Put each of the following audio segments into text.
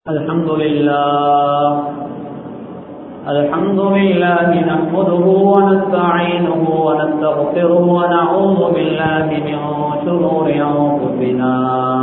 الحمد لله الحمد لله نحمده ونستعينه ونستغفره ونعوذ بالله من شرور أنفسنا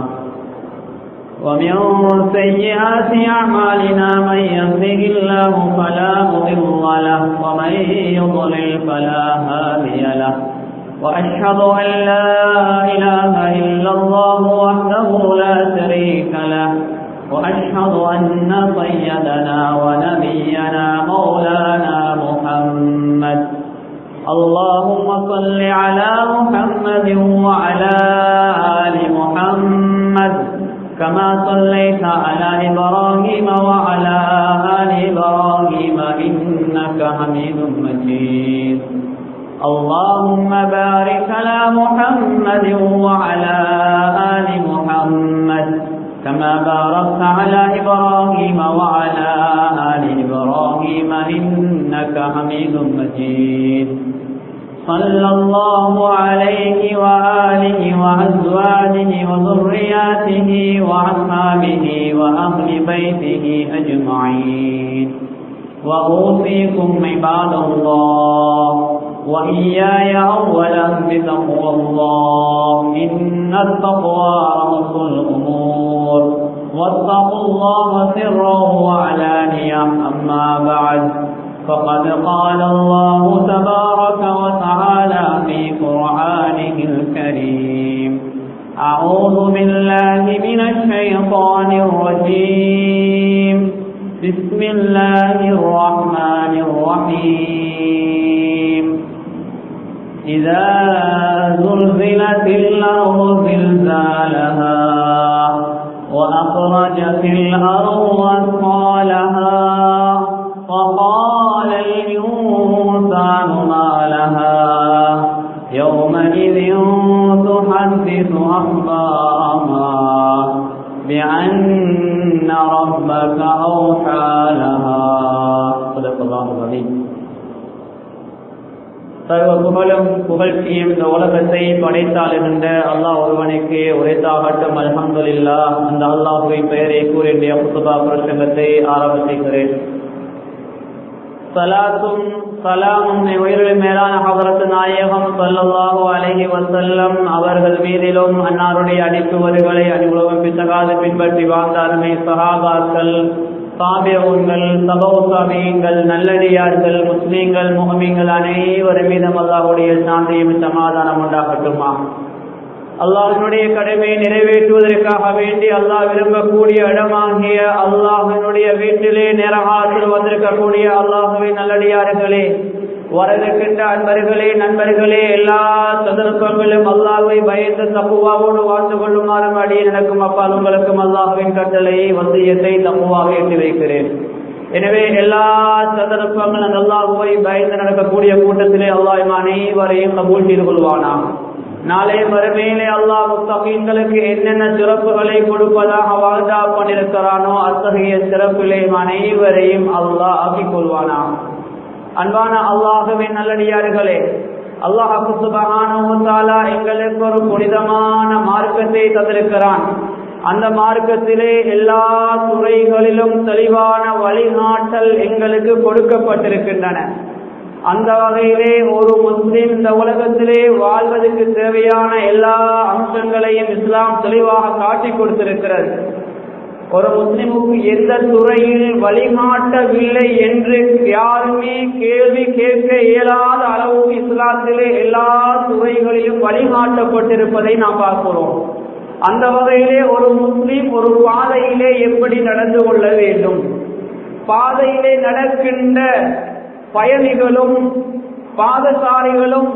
ومن سيئات أعمالنا من يهده الله فلا مضل له ومن يضلل فلا هادي له وأشهد أن لا إله إلا الله وحده لا شريك له وأشهد أن سيدنا ونبينا مولانا محمد اللهم صل على محمد وعلى آل محمد كما صليت على إبراهيم وعلى آل إبراهيم إنك حميد مجيد اللهم بارك على محمد وعلى آل محمد كما باركت على إبراهيم وعلى آل إبراهيم إنك حميد مجيد صلى الله عليه وآله وأزواجه وذرياته وأصحابه وأهل بيته أجمعين وأوصيكم عباد الله وإياي أولا بتقوى الله إن التقوى رأس الأمور واتقوا الله سرا وعلانية أما بعد فقد قال الله تبارك وتعالى في قرآنه الكريم أعوذ بالله من الشيطان الرجيم بسم الله الرحمن الرحيم إذا زلزلت الأرض زلزالها وأخرجت الأرض أثقالها وقال الإنسان ما لها يومئذ تحدث أخبارها بأن ربك أوحى لها صدق الله العظيم சர்வ புகழும் புகழ்ச்சியும் இந்த உலகத்தை படைத்தால் இருந்த அல்லாஹ் ஒருவனுக்கு உரைத்தாகட்டும் அல்ஹம்துலில்லா அந்த அல்லாஹுவின் பெயரை கூறிய புத்துபா பிரசங்கத்தை ஆரம்ப செய்கிறேன் சலாத்தும் சலாமும் உயிரில் மேலான ஹவரத்து நாயகம் சல்லல்லாஹு அலஹி வசல்லம் அவர்கள் மீதிலும் அன்னாருடைய அடிப்புவர்களை அனுபவம் பிசகாது பின்பற்றி வாழ்ந்தாருமே சஹாபாக்கள் சாபியங்கள் சபௌசாமியங்கள் நல்லடியார்கள் முஸ்லீம்கள் முகமீன்கள் அனைவரும் மீதும் அல்லாஹுடைய சாந்தியும் சமாதானம் உண்டாகட்டுமா அல்லாஹினுடைய கடமையை நிறைவேற்றுவதற்காக வேண்டி அல்லாஹ் விரும்பக்கூடிய இடமாகிய அல்லாஹினுடைய வீட்டிலே நேரகாற்றில் வந்திருக்கக்கூடிய அல்லாஹுவின் நல்லடியார்களே வரவிருக்கின்ற அன்பர்களே நண்பர்களே எல்லா சந்தர்ப்பங்களிலும் அல்லாஹுவை பயந்து தப்புவாவோடு வாழ்ந்து கொள்ளுமாறும் அடியே நடக்கும் அப்பால் உங்களுக்கும் அல்லாஹுவின் கட்டளையை வசியத்தை தப்புவாக எட்டி வைக்கிறேன் எனவே எல்லா சந்தர்ப்பங்களும் அந்த அல்லாஹுவை பயந்து நடக்கக்கூடிய கூட்டத்திலே அல்லாஹ் அனைவரையும் கபூல் செய்து கொள்வானா நாளை மறுமையிலே அல்லாஹ் முத்தகீன்களுக்கு என்னென்ன சிறப்புகளை கொடுப்பதாக வாழ்ந்தா பண்ணிருக்கிறானோ அத்தகைய சிறப்பிலே அனைவரையும் அல்லாஹ் ஆக்கிக் கொள்வானா அன்பான அல்லாஹுவின் நல்லடியார்களே அல்லாஹாலா எங்களுக்கு ஒரு புனிதமான மார்க்கத்தை தந்திருக்கிறான் அந்த மார்க்கத்திலே எல்லா துறைகளிலும் தெளிவான வழிகாட்டல் எங்களுக்கு கொடுக்கப்பட்டிருக்கின்றன அந்த வகையிலே ஒரு முஸ்லிம் இந்த உலகத்திலே வாழ்வதற்கு தேவையான எல்லா அம்சங்களையும் இஸ்லாம் தெளிவாக காட்டி கொடுத்திருக்கிறது ஒரு முஸ்லிமுக்கு எந்த துறையில் வழிகாட்டவில்லை என்று யாருமே கேள்வி கேட்க இயலாத அளவுக்கு இஸ்லாத்திலே எல்லா துறைகளிலும் வழிகாட்டப்பட்டிருப்பதை நாம் பார்க்கிறோம் அந்த வகையிலே ஒரு முஸ்லிம் ஒரு பாதையிலே எப்படி நடந்து கொள்ள வேண்டும் பாதையிலே நடக்கின்ற பயணிகளும் பாதசாரிகளும்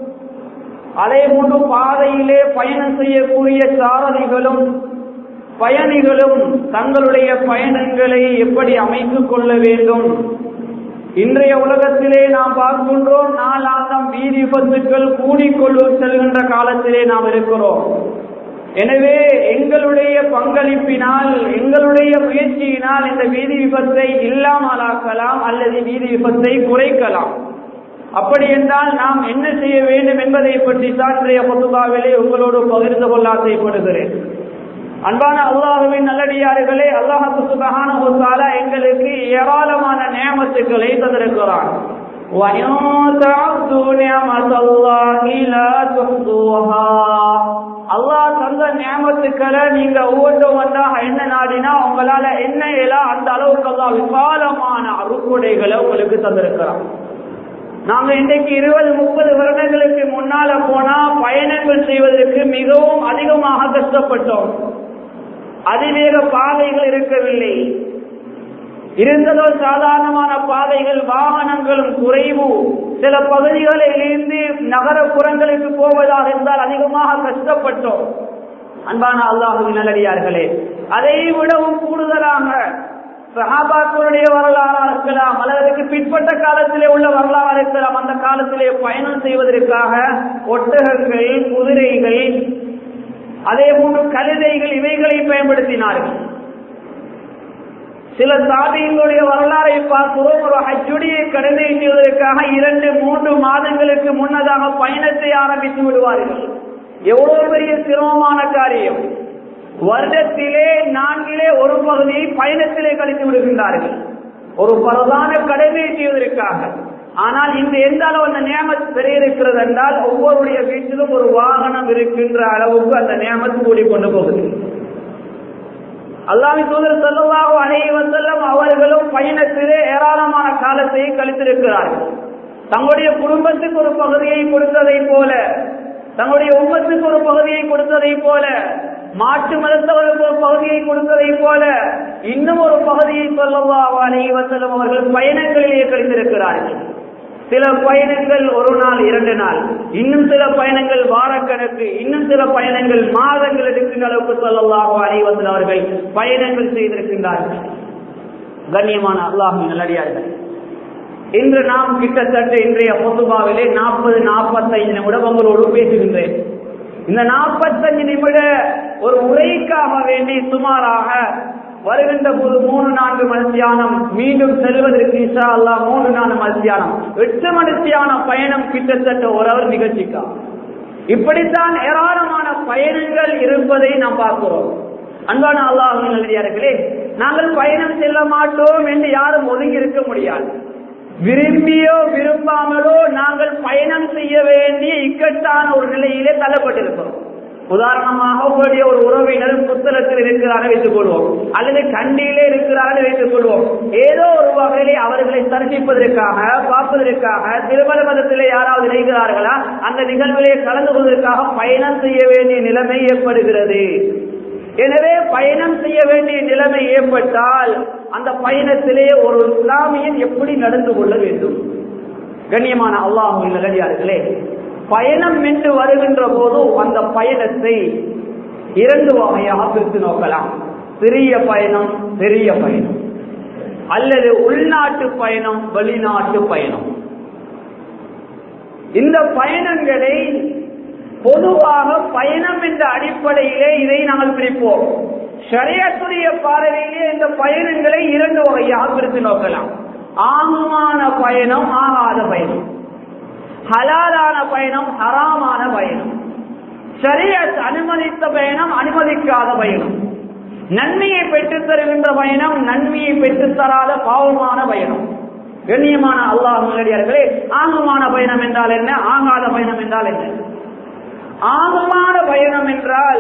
அதே போன்று பாதையிலே பயணம் செய்யக்கூடிய சாரதிகளும் பயணிகளும் தங்களுடைய பயணங்களை எப்படி அமைத்துக் கொள்ள வேண்டும் இன்றைய உலகத்திலே நாம் பார்க்கின்றோம் நாளாந்தம் வீதி விபத்துக்கள் கூடிக்கொள்ளு செல்கின்ற காலத்திலே நாம் இருக்கிறோம் எனவே எங்களுடைய பங்களிப்பினால் எங்களுடைய முயற்சியினால் இந்த வீதி விபத்தை இல்லாமலாக்கலாம் அல்லது வீதி விபத்தை குறைக்கலாம் அப்படி என்றால் நாம் என்ன செய்ய வேண்டும் என்பதை பற்றி தான் இன்றைய பொதுவாவிலே உங்களோடு பகிர்ந்து கொள்ள ஆசைப்படுகிறேன் அன்பான அல்லாஹுவின் நல்லடியார்களே அல்லாஹு சுபஹானஹு தஆலா எங்களுக்கு ஏராளமான நியமத்துக்களை தந்திருக்கிறான் وَإِن تَعُدُّوا نِعْمَةَ اللَّهِ لَا تُحْصُوهَا அல்லாஹ் தந்த நியமத்துக்களை நீங்க ஒவ்வொன்றும் ஒன்றாக என்ன நாடினா உங்களால என்ன இயலா அந்த அளவுக்கு அல்லாஹ் விசாலமான அருக்குடைகளை உங்களுக்கு தந்திருக்கிறான் நாங்க இன்றைக்கு இருபது முப்பது வருடங்களுக்கு முன்னால போனா பயணங்கள் செய்வதற்கு மிகவும் அதிகமாக கஷ்டப்பட்டோம் அதிவேக பாதைகள் இருக்கவில்லை இருந்ததோ சாதாரணமான பாதைகள் வாகனங்களும் குறைவு சில பகுதிகளில் இருந்து நகரப்புறங்களுக்கு போவதாக இருந்தால் அதிகமாக கஷ்டப்பட்டோம் அன்பான அல்லாஹுவின் நல்லடியார்களே அதை விடவும் கூடுதலாக சஹாபாக்களுடைய வரலாறாக இருக்கலாம் அல்லது பிற்பட்ட காலத்திலே உள்ள வரலாறு இருக்கலாம் அந்த காலத்திலே பயணம் செய்வதற்காக ஒட்டகங்கள் குதிரைகள் அதே போன்று கழுதைகள் இவைகளை பயன்படுத்தினார்கள் சில சாதிகளுடைய வரலாறை பார்க்கிறோம் ஒரு ஹஜ்ஜுடைய கடனை செய்வதற்காக இரண்டு மூன்று மாதங்களுக்கு முன்னதாக பயணத்தை ஆரம்பித்து விடுவார்கள் எவ்வளவு பெரிய சிரமமான காரியம் வருடத்திலே நான்கிலே ஒரு பகுதியை பயணத்திலே கழித்து விடுகின்றார்கள் ஒரு பிரதான கடமை செய்வதற்காக ஆனால் இந்த எந்த அளவு அந்த நியமத் பெரிய இருக்கிறது என்றால் ஒவ்வொருடைய வீட்டிலும் ஒரு வாகனம் இருக்கின்ற அளவுக்கு அந்த நியமத்து கூடிக்கொண்டு போகுது அல்லாஹ் தூதர் செல்லவாக அனைவன் செல்லம் அவர்களும் பயணத்திலே ஏராளமான காலத்தை கழித்திருக்கிறார்கள் தங்களுடைய குடும்பத்துக்கு ஒரு பகுதியை கொடுத்ததை போல தங்களுடைய உம்மத்துக்கு ஒரு பகுதியை கொடுத்ததை போல மாற்று மதத்தவர்களுக்கு ஒரு பகுதியை கொடுத்ததை போல இன்னும் ஒரு பகுதியை சொல்லவா அனைவசலம் அவர்கள் பயணங்களிலே கழித்திருக்கிறார்கள் சில பயணங்கள் ஒரு நாள் இரண்டு நாள் இன்னும் சில பயணங்கள் வாரக்கணக்கு இன்னும் சில பயணங்கள் மாதங்கள் எடுக்கின்ற அளவுக்கு சொல்லலாக அனைவசல் அவர்கள் பயணங்கள் செய்திருக்கின்றார்கள் கண்ணியமான அல்லாஹின் நல்லடியார்கள் இன்று நாம் கிட்டத்தட்ட இன்றைய பொதுபாவிலே நாற்பது நாற்பத்தைந்து நிமிடம் உங்களோடு பேசுகின்றேன் இந்த நாற்பத்தஞ்சு நிமிட ஒரு உரைக்காக வேண்டி சுமாராக வருகின்ற போது மூணு நான்கு மனுஷியானம் மீண்டும் செல்வதற்கு இஷா அல்லா மூன்று நான்கு மனுஷியானம் எட்டு மனுஷியான பயணம் கிட்டத்தட்ட ஒரு அவர் நிகழ்ச்சிக்கா இப்படித்தான் ஏராளமான பயணங்கள் இருப்பதை நாம் பார்க்கிறோம் அன்பான அல்லாஹின் நல்லடியார்களே நாங்கள் பயணம் செல்ல மாட்டோம் என்று யாரும் ஒதுங்கி இருக்க முடியாது விரும்பியோ விரும்பாமலோ நாங்கள் பயணம் செய்ய வேண்டிய இக்கட்டான ஒரு நிலையிலே தள்ளப்பட்டிருக்கிறோம் உதாரணமாக உங்களுடைய ஒரு உறவினர் புத்தகத்தில் இருக்கிறார் வைத்துக் கொள்வோம் அல்லது கண்டியிலே இருக்கிறார் வைத்துக் கொள்வோம் ஏதோ ஒரு வகையிலே அவர்களை தரிசிப்பதற்காக பார்ப்பதற்காக திருமண மதத்திலே யாராவது நினைக்கிறார்களா அந்த நிகழ்விலே கலந்து கொள்வதற்காக பயணம் செய்ய வேண்டிய நிலைமை ஏற்படுகிறது எனவே பயணம் செய்ய வேண்டிய நிலைமை ஏற்பட்டால் அந்த பயணத்திலே ஒரு இஸ்லாமியன் எப்படி நடந்து கொள்ள வேண்டும் கண்ணியமான அல்லாஹு நல்லடியார்களே பயணம் என்று வருகின்ற போது அந்த பயணத்தை இரண்டு வகையாக பிரித்து நோக்கலாம் சிறிய பயணம் பெரிய பயணம் அல்லது உள்நாட்டு பயணம் வெளிநாட்டு பயணம் இந்த பயணங்களை பொதுவாக பயணம் என்ற அடிப்படையிலே இதை நாங்கள் பிரிப்போம் ஷரியத்துடைய பார்வையிலே இந்த பயணங்களை இரண்டு வகையாக பிரித்து நோக்கலாம் ஆகமான பயணம் ஆகாத பயணம் ஹலாலான பயணம் ஹராமான பயணம் ஷரியத் அனுமதித்த பயணம் அனுமதிக்காத பயணம் நன்மையை பெற்றுத் தருகின்ற பயணம் நன்மையை பெற்றுத் தராத பாவமான பயணம் கண்ணியமான அல்லாஹ் முன்னடியார்களே ஆகமான பயணம் என்றால் என்ன ஆகாத பயணம் என்றால் என்ன ஆகமான பயணம் என்றால்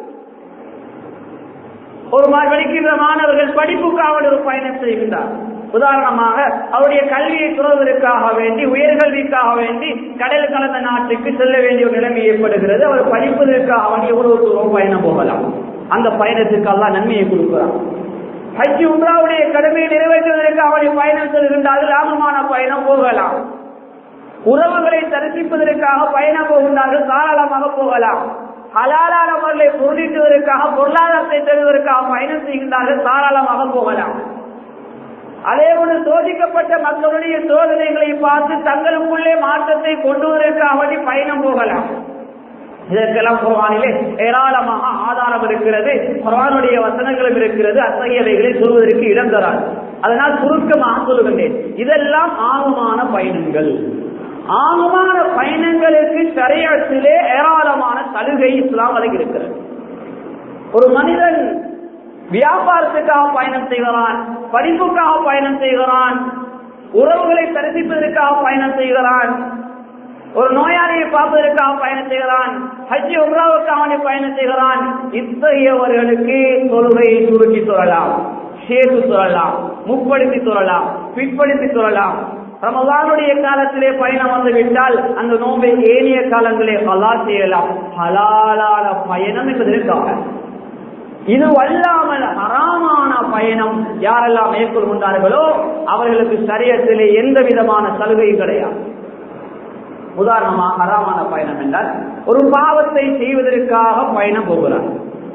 ஒரு படிக்கின்ற மாணவர்கள் படிப்புக்காக ஒரு பயணம் செய்கின்றார் உதாரணமாக அவருடைய கல்வியை துறவதற்காக வேண்டி உயர்கல்விக்காக வேண்டி கடல் கலந்த நாட்டுக்கு செல்ல வேண்டிய ஒரு நிலைமை ஏற்படுகிறது அவர் படிப்பதற்காக வேண்டி எவ்வளவு தூரம் பயணம் போகலாம் அந்த பயணத்துக்கு எல்லாம் நன்மையை கொடுக்கிறார் ஹஜ் உம்ராவுடைய கடமையை நிறைவேற்றுவதற்காக அவருடைய பயணம் செல்கின்றார்கள் லாபமான பயணம் போகலாம் உறவுகளை தரிசிப்பதற்காக பயணம் போகின்றார்கள் தாராளமாக போகலாம் ஹலாலான முறையை பொருளீட்டுவதற்காக பொருளாதாரத்தை தருவதற்காக பயணம் செய்கின்றார்கள் தாராளமாக போகலாம் அதே போன்று சோதிக்கப்பட்ட மக்களுடைய சோதனைகளை பார்த்து தங்களுக்குள்ளே மாற்றத்தை கொண்டு வருவதற்காக வேண்டி பயணம் போகலாம் இதற்கெல்லாம் குர்வானிலே ஏராளமாக ஆதாரம் இருக்கிறது குர்வானுடைய வசனங்களும் இருக்கிறது அத்தகையவைகளை சொல்வதற்கு இடம் தராது அதனால் சுருக்கமாக சொல்லுகின்றேன் இதெல்லாம் ஆகமான பயணங்கள் ஆகமான பயணங்களுக்கு சரியத்திலே ஏராளமான சலுகை இஸ்லாம் வழங்கி இருக்கிறது ஒரு மனிதன் வியாபாரத்துக்காக பயணம் செய்கிறான் படிப்புக்காக பயணம் செய்கிறான் உறவுகளை தரிசிப்பதற்காக பயணம் செய்கிறான் ஒரு நோயாளியை பார்ப்பதற்காக பயணம் செய்கிறான் ஹஜ்ஜி உம்ராவுக்காக பயணம் செய்கிறான் இத்தகையவர்களுக்கு தொழுகையை சுருக்கி சொல்லலாம் சேர்த்து சொல்லலாம் முப்படுத்தி சொல்லலாம் பிற்படுத்தி சொல்லலாம் ரமதானுடைய காலத்திலே பயணம் வந்து விட்டால் அந்த நோம்பை ஏனைய காலங்களே ஹலா செய்யலாம் ஹலாலான பயணம் என்பதற்காக இது அல்லாமல் ஹராமான பயணம் யாரெல்லாம் மேற்கொள்கின்றார்களோ அவர்களுக்கு சரியத்திலே எந்த விதமான சலுகையும் கிடையாது உதாரணமாக ஹராமான பயணம் என்றால் ஒரு பாவத்தை செய்வதற்காக பயணம் போகிறார்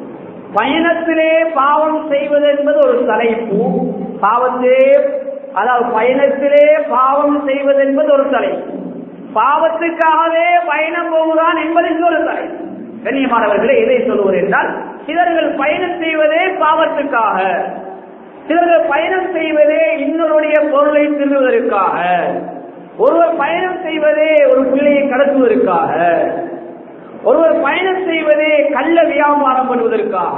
பயணத்திலே பாவம் செய்வது என்பது ஒரு தலைப்பு பாவத்திலே அதாவது பயணத்திலே பாவம் செய்வது என்பது ஒரு தலைப்பு பாவத்துக்காகவே பயணம் போகிறான் என்பது ஒரு தலைப்பு கண்ணியமானவர்களே எதை சொல்லுவது என்றால் சிலர்கள் பயணம் செய்வதே பாவத்துக்காக சிலர்கள் பயணம் செய்வதே இன்னொருடைய பொருளை திருடுவதற்காக ஒருவர் பயணம் செய்வதே ஒரு பிள்ளையை கடத்துவதற்காக ஒருவர் பயணம் செய்வதே கள்ள வியாபாரம் பண்ணுவதற்காக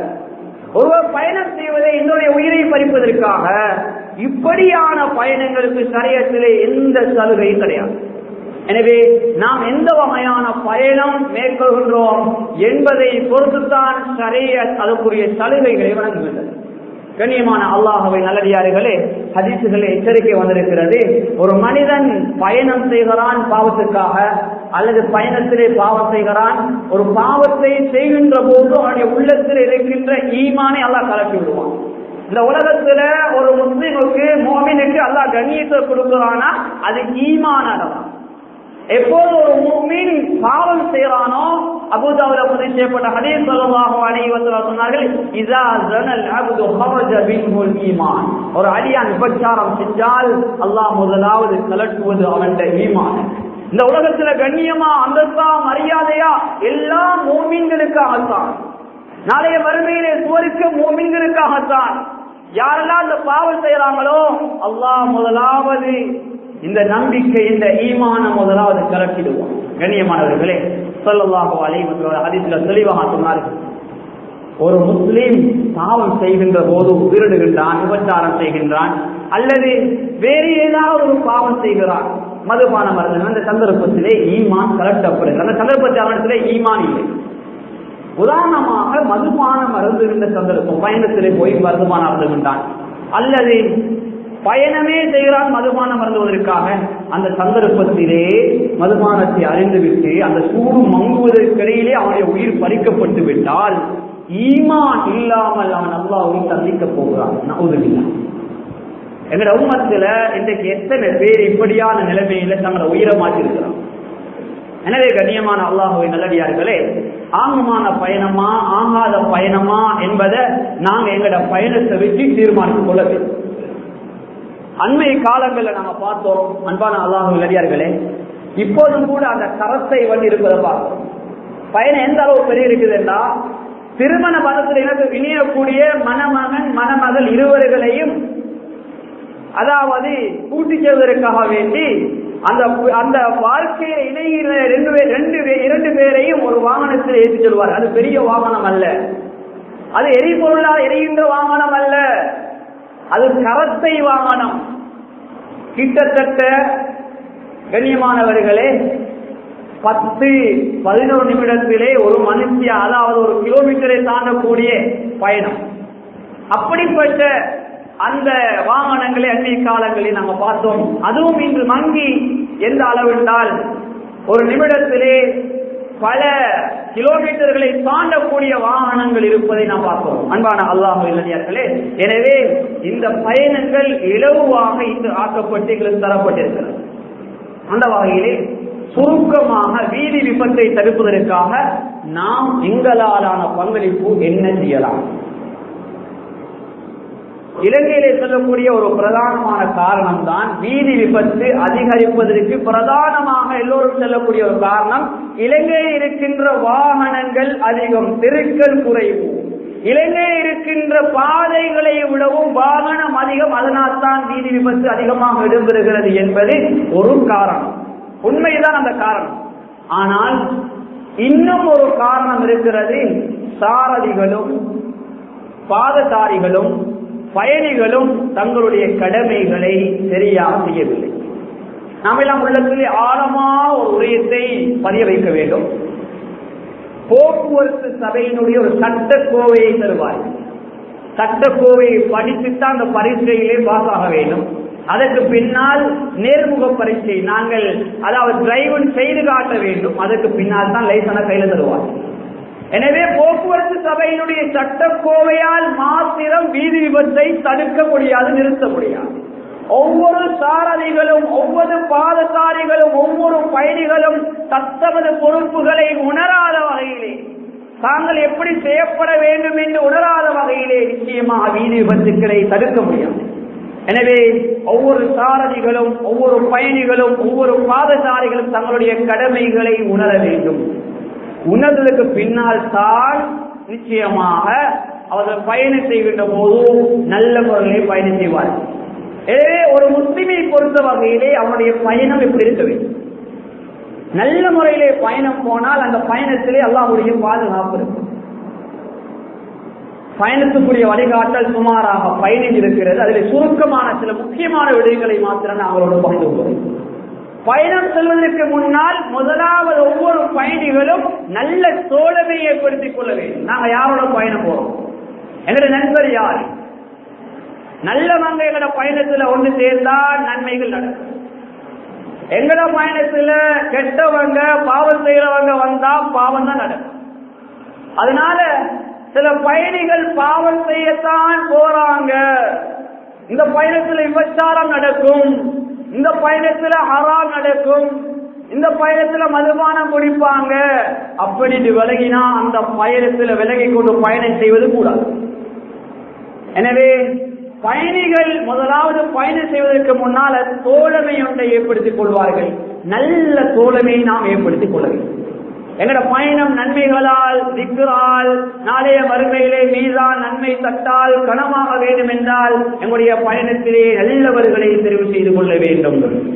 ஒருவர் பயணம் செய்வதே இன்னொரு உயிரை பறிப்பதற்காக இப்படியான பயணங்களுக்கு சரியத்திலே எந்த சலுகையும் கிடையாது எனவே நாம் எந்த வகையான பயணம் மேற்கொள்கின்றோம் என்பதை பொறுத்துத்தான் சரிய அதற்குரிய சலுகைகளை வழங்குகின்றது கண்ணியமான அல்லாஹவை நல்லடியார்களே ஹதீசுகளே எச்சரிக்கை வந்திருக்கிறது ஒரு மனிதன் பயணம் செய்கிறான் பாவத்துக்காக அல்லது பயணத்திலே பாவம் செய்கிறான் ஒரு பாவத்தை செய்கின்ற போது அவனுடைய உள்ளத்தில் இருக்கின்ற ஈமானை அல்லாஹ் கலக்கி விடுவான் இந்த உலகத்துல ஒரு முஸ்லிமுக்கு மோமினுக்கு அல்லாஹ் கண்ணியத்தை கொடுக்கிறானா அது ஈமானதான் எப்போது ஒரு முக்மீன் பாவம் செய்யறானோ அபுதாவுல பதிவு செய்யப்பட்ட ஹதீஸ் ஸல்லல்லாஹு அலைஹி வஸல்லம் சொன்னார்கள் இதா ஜனல் அப்து ஹரஜ பின்ஹுல் ஈமான் ஒரு அடியான் விபச்சாரம் செஞ்சால் அல்லாஹ் முதலாவது கலட்டுவது அவனுடைய ஈமான் இந்த உலகத்துல கண்ணியமா அந்தஸ்தா மரியாதையா எல்லாம் மூமின்களுக்காகத்தான் நாளைய வறுமையிலே சுவருக்கு மூமின்களுக்காகத்தான் யாரெல்லாம் இந்த பாவம் செய்யறாங்களோ அல்லாஹ் முதலாவது இந்த நம்பிக்கை இந்த ஈமான முதலாவது கலக்கிடுவோம் கண்ணியமானவர்களே சொல்லலாக அதிசல தெளிவாக சொன்னார்கள் ஒரு முஸ்லீம் பாவம் செய்கின்ற போது திருடுகின்றான் விபச்சாரம் செய்கின்றான் அல்லது வேறு ஏதாவது ஒரு பாவம் செய்கிறான் மதுபானம் மருந்து அந்த சந்தர்ப்பத்திலே ஈமான் கலட்டப்படுகிறது அந்த சந்தர்ப்பத்தில் அவனிடத்திலே ஈமான் இல்லை உதாரணமாக மதுபானம் அருந்துகின்ற சந்தர்ப்பம் பயணத்திலே போய் மதுபானம் அருந்துகின்றான் அல்லது பயணமே செய்கிறான் மதுபானம் அருந்துவதற்காக அந்த சந்தர்ப்பத்திலே மதுபானத்தை அறிந்துவிட்டு அந்த சூடு மங்குவதற்கிடையிலே அவனுடைய உயிர் பறிக்கப்பட்டு விட்டால் ஈமான் இல்லாமல் அவன் அல்லாவை சந்திக்க போகிறான் நவுதுவில்லா எங்கட உம்மத்துல இன்றைக்கு எத்தனை பேர் இப்படியான நிலைமையில தங்களை உயிரை மாற்றிருக்கிறான் எனவே கண்ணியமான அல்லாஹுவை நல்லடியார்களே ஆங்கமான பயணமா ஆகாத பயணமா என்பதை நாங்க எங்கட பயணத்தை வச்சு தீர்மானித்துக் கொள்ள வேண்டும் அண்மை காலங்களில் நாங்க பார்த்தோம் அன்பான அல்லாஹு நல்லடியார்களே இப்போதும் கூட அந்த கரத்தை வந்து இருப்பதை பார்த்தோம் பயணம் எந்த அளவு பெரிய இருக்குதுன்னா திருமண பதத்தில் எனக்கு இணையக்கூடிய மணமகன் மணமகள் இருவர்களையும் அதாவது கூட்டி செல்வதற்காக வேண்டி அந்த அந்த வாழ்க்கையை இணைகிற ரெண்டு பேர் ரெண்டு பேர் இரண்டு பேரையும் ஒரு வாகனத்தில் ஏற்றி செல்வார் அது பெரிய வாகனம் அல்ல அது எரிபொருளால் எரிகின்ற வாகனம் அல்ல அது கரத்தை வாகனம் கிட்டத்தட்ட கண்ணியமானவர்களே பத்து பதினோரு நிமிடத்திலே ஒரு மனுஷிய அதாவது ஒரு கிலோமீட்டரை தாண்டக்கூடிய பயணம் அப்படிப்பட்ட அந்த வாகனங்களை அன்னை காலங்களில் நாங்க பார்த்தோம் அதுவும் இன்று மங்கி எந்த அளவென்றால் ஒரு நிமிடத்திலே பல கிலோமீட்டர்களை தாண்டக்கூடிய வாகனங்கள் இருப்பதை நாம் பார்த்தோம் அன்பான அல்லாஹ் இளைஞர்களே எனவே இந்த பயணங்கள் இலகுவாக இன்று ஆக்கப்பட்டு எங்களுக்கு தரப்பட்டிருக்கிறது அந்த வகையிலே சுருக்கமாக வீதி விபத்தை தடுப்பதற்காக நாம் எங்களாலான பங்களிப்பு என்ன செய்யலாம் இலங்கையிலே சொல்லக்கூடிய ஒரு பிரதானமான காரணம் தான் வீதி விபத்து அதிகரிப்பதற்கு பிரதானமாக எல்லோரும் சொல்லக்கூடிய ஒரு காரணம் இலங்கையில் இருக்கின்ற வாகனங்கள் அதிகம் தெருக்கள் குறைவு இலங்கையில் இருக்கின்ற பாதைகளை விடவும் வாகனம் அதிகம் அதனால் தான் வீதி விபத்து அதிகமாக இடம்பெறுகிறது என்பது ஒரு காரணம் உண்மைதான் அந்த காரணம் ஆனால் இன்னும் ஒரு காரணம் இருக்கிறது சாரதிகளும் பாதசாரிகளும் பயணிகளும் தங்களுடைய கடமைகளை சரியாக செய்யவில்லை நாம் எல்லாம் உள்ளத்திலே ஆழமான ஒரு உரையத்தை பதிய வைக்க வேண்டும் போக்குவரத்து சபையினுடைய ஒரு சட்டக்கோவையை தருவார்கள் சட்டக்கோவையை படித்துத்தான் அந்த பரீட்சையிலே பாஸ் ஆக வேண்டும் அதற்கு பின்னால் நேர்முக பரீட்சை நாங்கள் அதாவது டிரைவன் செய்து காட்ட வேண்டும் அதற்கு பின்னால் தான் லைசனை கையில தருவார்கள் எனவே போக்குவரத்து சபையினுடைய சட்டக்கோவையால் மாத்திரம் வீதி விபத்தை தடுக்க முடியாது நிறுத்த முடியாது ஒவ்வொரு சாரதிகளும் ஒவ்வொரு பாதசாரிகளும் ஒவ்வொரு பயணிகளும் தத்தமது பொறுப்புகளை உணராத வகையிலே தாங்கள் எப்படி செய்யப்பட வேண்டும் என்று உணராத வகையிலே நிச்சயமாக வீதி விபத்துக்களை தடுக்க முடியாது எனவே ஒவ்வொரு சாரதிகளும் ஒவ்வொரு பயணிகளும் ஒவ்வொரு பாதசாரிகளும் தங்களுடைய கடமைகளை உணர வேண்டும் உணர்ந்ததுக்கு பின்னால் தான் நிச்சயமாக அவர்கள் பயணம் செய்கின்ற போது நல்ல முறையிலே பயணம் செய்வார்கள் எனவே ஒரு முஸ்லிமை பொறுத்த வகையிலே அவனுடைய பயணம் எப்படி இருக்க வேண்டும் நல்ல முறையிலே பயணம் போனால் அந்த பயணத்திலே அல்லாஹுடைய பாதுகாப்பு இருக்கும் பயணத்துக்குரிய வழிகாட்டல் சுமாராக பயணம் இருக்கிறது அதில் சுருக்கமான சில முக்கியமான விடயங்களை மாத்திரம் அவரோடு பகிர்ந்து கொள்கிறோம் பயணம் செல்வதற்கு முன்னால் முதலாவது ஒவ்வொரு பயணிகளும் நல்ல தோழமை ஏற்படுத்திக் கொள்ள வேண்டும் நாங்க யாரோட பயணம் போறோம் எங்களுடைய நண்பர் யார் நல்லவங்க எங்களோட பயணத்துல ஒன்று சேர்ந்தா நன்மைகள் நடக்கும் எங்கட பயணத்துல கெட்டவங்க பாவம் செய்யறவங்க வந்தா பாவம் தான் நடக்கும் அதனால சில பயணிகள் பாவம் செய்யத்தான் போறாங்க இந்த பயணத்துல விபச்சாரம் நடக்கும் இந்த பயணத்துல ஹராம் நடக்கும் இந்த பயணத்துல மதுபானம் குடிப்பாங்க அப்படின்னு விலகினா அந்த பயணத்துல விலகி கொண்டு பயணம் செய்வது கூடாது எனவே பயணிகள் முதலாவது பயணம் செய்வதற்கு முன்னால் தோழமை ஒன்றை ஏற்படுத்திக் கொள்வார்கள் நல்ல தோழமையை நாம் ஏற்படுத்திக் கொள்ள வேண்டும் எங்கட பயணம் நன்மைகளால் திக்குறால் நாளைய வறுமையிலே மீதான் நன்மை தட்டால் கனமாக வேண்டும் என்றால் எங்களுடைய பயணத்திலே நல்லவர்களை தெரிவு செய்து கொள்ள வேண்டும்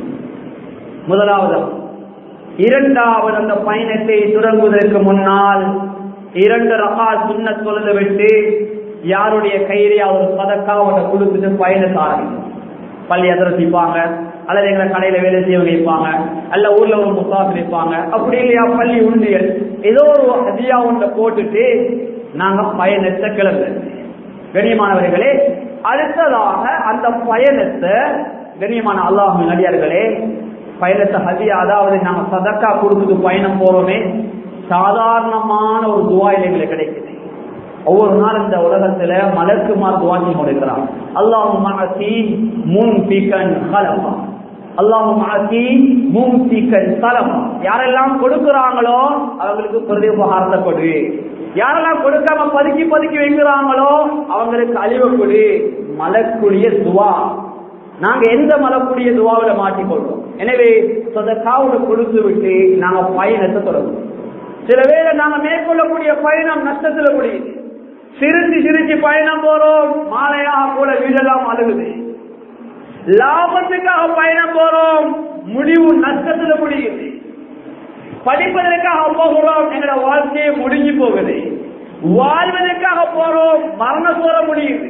முதலாவது இரண்டாவது அந்த பயணத்தை தொடங்குவதற்கு முன்னால் இரண்டு ரகா சுண்ண தொழுது விட்டு யாருடைய கையிலே அவர் சதக்கா அவனை கொடுத்துட்டு பயணத்தை ஆரம்பிக்கும் பள்ளி அதிரசிப்பாங்க அல்லது எங்களை கடையில வேலை செய்யவங்க இருப்பாங்க அல்ல ஊர்ல ஒரு முசாஃபிர் இருப்பாங்க அப்படி இல்லையா பள்ளி உண்டியல் ஏதோ ஒரு ஹதியா ஒன்றை போட்டுட்டு நாங்க பயணத்தை கிளம்பு கண்ணியமானவர்களே அடுத்ததாக அந்த பயணத்தை கண்ணியமான அல்லாஹ் நடிகார்களே பயணத்தை ஹதியா அதாவது நாங்க சதக்கா கொடுத்துட்டு பயணம் போறோமே சாதாரணமான ஒரு துவாயில் எங்களுக்கு கிடைக்குது ஒவ்வொரு நாள் இந்த உலகத்துல மலக்குமார் துவாக்கி கொடுக்கிறான் அல்லாஹும் மாசி முன் பிகன் கலப்பா அல்லாஹும் மாசி முன் பிகன் கலப்பா யாரெல்லாம் கொடுக்கிறாங்களோ அவங்களுக்கு பிரதி உபகாரத்தை கொடு யாரெல்லாம் கொடுக்காம பதுக்கி பதுக்கி வைக்கிறாங்களோ அவங்களுக்கு அழிவு கொடு மலக்குடைய துவா நாங்க எந்த மலக்குடைய துவாவில மாட்டிக்கொள்வோம் எனவே சொதக்காவோட கொடுத்து விட்டு நாங்க பயணத்தை தொடரும் சில வேளை நாங்க மேற்கொள்ளக்கூடிய பயணம் நஷ்டத்துல முடியுது சிரிச்சு சிரிச்சு பயணம் போறோம் மாலையாக கூட வீடெல்லாம் அழுகுது லாபத்துக்காக பயணம் போறோம் முடிவு நஷ்டத்துல முடியுது படிப்பதற்காக போகிறோம் எங்களோட வாழ்க்கையை முடிஞ்சு போகுது வாழ்வதற்காக போறோம் மரணம் போற முடியுது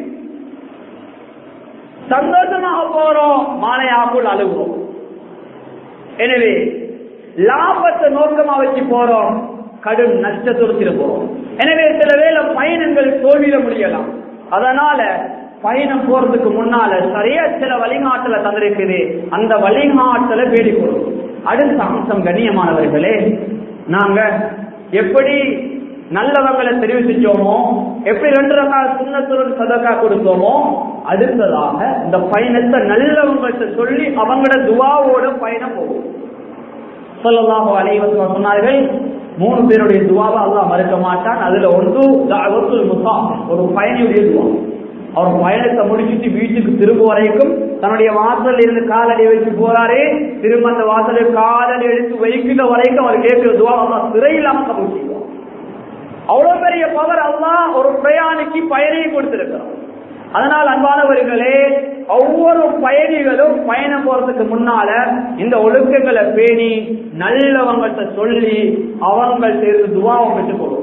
சந்தோஷமாக போறோம் மாலையாக்குள் அழுகிறோம் எனவே லாபத்தை நோக்கமா வச்சு போறோம் கடும் நஷ்டத்தோடு போறோம் எனவே சில வேளை பயணங்கள் தோல்வியில முடியலாம் அதனால பயணம் போறதுக்கு முன்னால சரியா சில வழிகாட்டல தந்திருக்குது அந்த வழிகாட்டல பேடிக்கொள்ளும் அடுத்த அம்சம் கண்ணியமானவர்களே நாங்க எப்படி நல்லவங்களை தெரிவு செஞ்சோமோ எப்படி ரெண்டு ரகா சுண்ணத்துடன் சதக்கா கொடுத்தோமோ அடுத்ததாக இந்த பயணத்தை நல்லவங்கள்ட்ட சொல்லி அவங்களோட துவாவோட பயணம் போகும் சொல்லலாக அலைவசம் சொன்னார்கள் மூணு பேருடைய துவாவை அல்லாஹ் மறுக்க மாட்டான் அதுல ஒன்று தாவத்துல் முசா ஒரு பயணியுடைய துவா அவர் பயணத்தை முடிச்சுட்டு வீட்டுக்கு திரும்ப வரைக்கும் தன்னுடைய வாசல் இருந்து காலடி வச்சு போறாரு திரும்ப அந்த வாசலை காலடி எடுத்து வைக்கிற வரைக்கும் அவர் கேட்கிற துவா அல்லா சிறையில்லாம கபூல் செய்வார் அவ்வளவு பெரிய பவர் அல்லாஹ் ஒரு பிரயாணிக்கு பயனையை கொடுத்திருக்கிறார் அதனால் அன்பானவர்களே ஒவ்வொரு பயணிகளும் பயணம் போறதுக்கு முன்னால இந்த ஒழுக்கங்களை பேணி நல்லவங்கள்ட்ட சொல்லி அவங்கள்ட்ட இருந்து துவாவை பெற்றுக் கொள்வோம்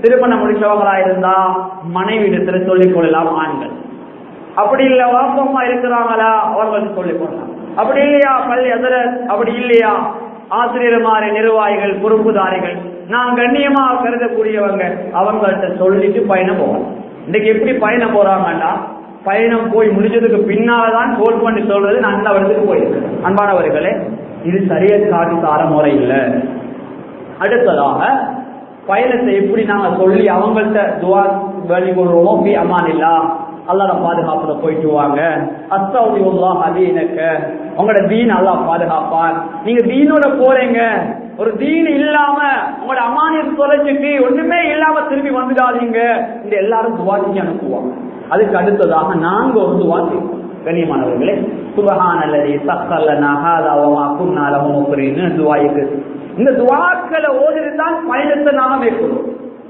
திருமணம் முடிச்சவங்களா இருந்தா மனைவி இடத்துல சொல்லிக் கொள்ளலாம் ஆண்கள் அப்படி இல்ல வாப்பமா இருக்கிறாங்களா அவர்களுக்கு சொல்லிக் கொள்ளலாம் அப்படி இல்லையா பள்ளி அதிர அப்படி இல்லையா ஆசிரியர்மாரி நிர்வாகிகள் பொறுப்புதாரிகள் நான் கண்ணியமா கருதக்கூடியவங்க அவங்கள்ட்ட சொல்லிட்டு பயணம் போகலாம் இன்னைக்கு எப்படி பயணம் போறாங்கன்னா பயணம் போய் முடிஞ்சதுக்கு பின்னால்தான் கோல் பண்ணி சொல்றது நான் அந்த இடத்துக்கு போயிருக்கேன் அன்பானவர்களே இது சரியா காட்டி தார முறை இல்லை அடுத்ததாக பயணத்தை எப்படி நாங்க சொல்லி அவங்கள்ட்ட துவா வேலி கொள்வோமோ பி அமான் இல்லா அல்லாட பாதுகாப்புல போயிட்டு வாங்க அஸ்தௌதியுல்லா அதீனக்க உங்களோட தீன் அல்லாஹ் பாதுகாப்பான் நீங்க தீனோட போறீங்க ஒரு தீன் இல்லாம உங்களோட அமானியத்தை தொலைச்சிட்டு ஒண்ணுமே இல்லாம திரும்பி வந்துடாதீங்க இந்த எல்லாரும் துவா செஞ்சு அனுப்புவாங்க அதுக்கு அடுத்ததாக நாங்க ஒரு துவா செய்வோம் கண்ணியமானவர்களே சுபஹான் அல்லது சக்கல்ல நகாதாவமா குன்னாலவும் அப்படின்னு துவாய்க்கு இந்த துவாக்களை ஓதிருந்தான் பயணத்தை நாம மேற்கொள்வோம்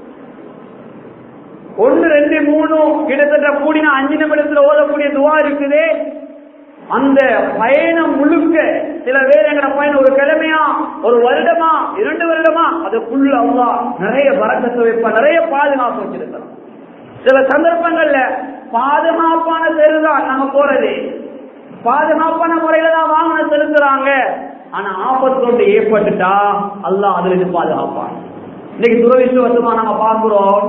ஒன்னு ரெண்டு மூணு கிட்டத்தட்ட கூடின அஞ்சு நிமிடத்துல ஓதக்கூடிய துவா இருக்குதே அந்த பயணம் முழுக்க சில பேர் எங்கட பயணம் ஒரு கிழமையா ஒரு வருடமா இரண்டு வருடமா அதுக்குள்ள அவ்வளோ நிறைய வரக்கத்தை வைப்பா நிறைய பாதுகாப்பு வச்சிருக்கிறோம் சில சந்தர்ப்பங்கள்ல பாதுகாப்பான தெருதான் நாங்க போறது பாதுகாப்பான முறையில தான் வாகனம் செலுத்துறாங்க ஆனா ஆபத்து ஒன்று ஏற்பட்டுட்டா அல்லாஹ் அதுல இருந்து பாதுகாப்பான் இன்னைக்கு துரவிசுவசமா நாங்க பார்க்கிறோம்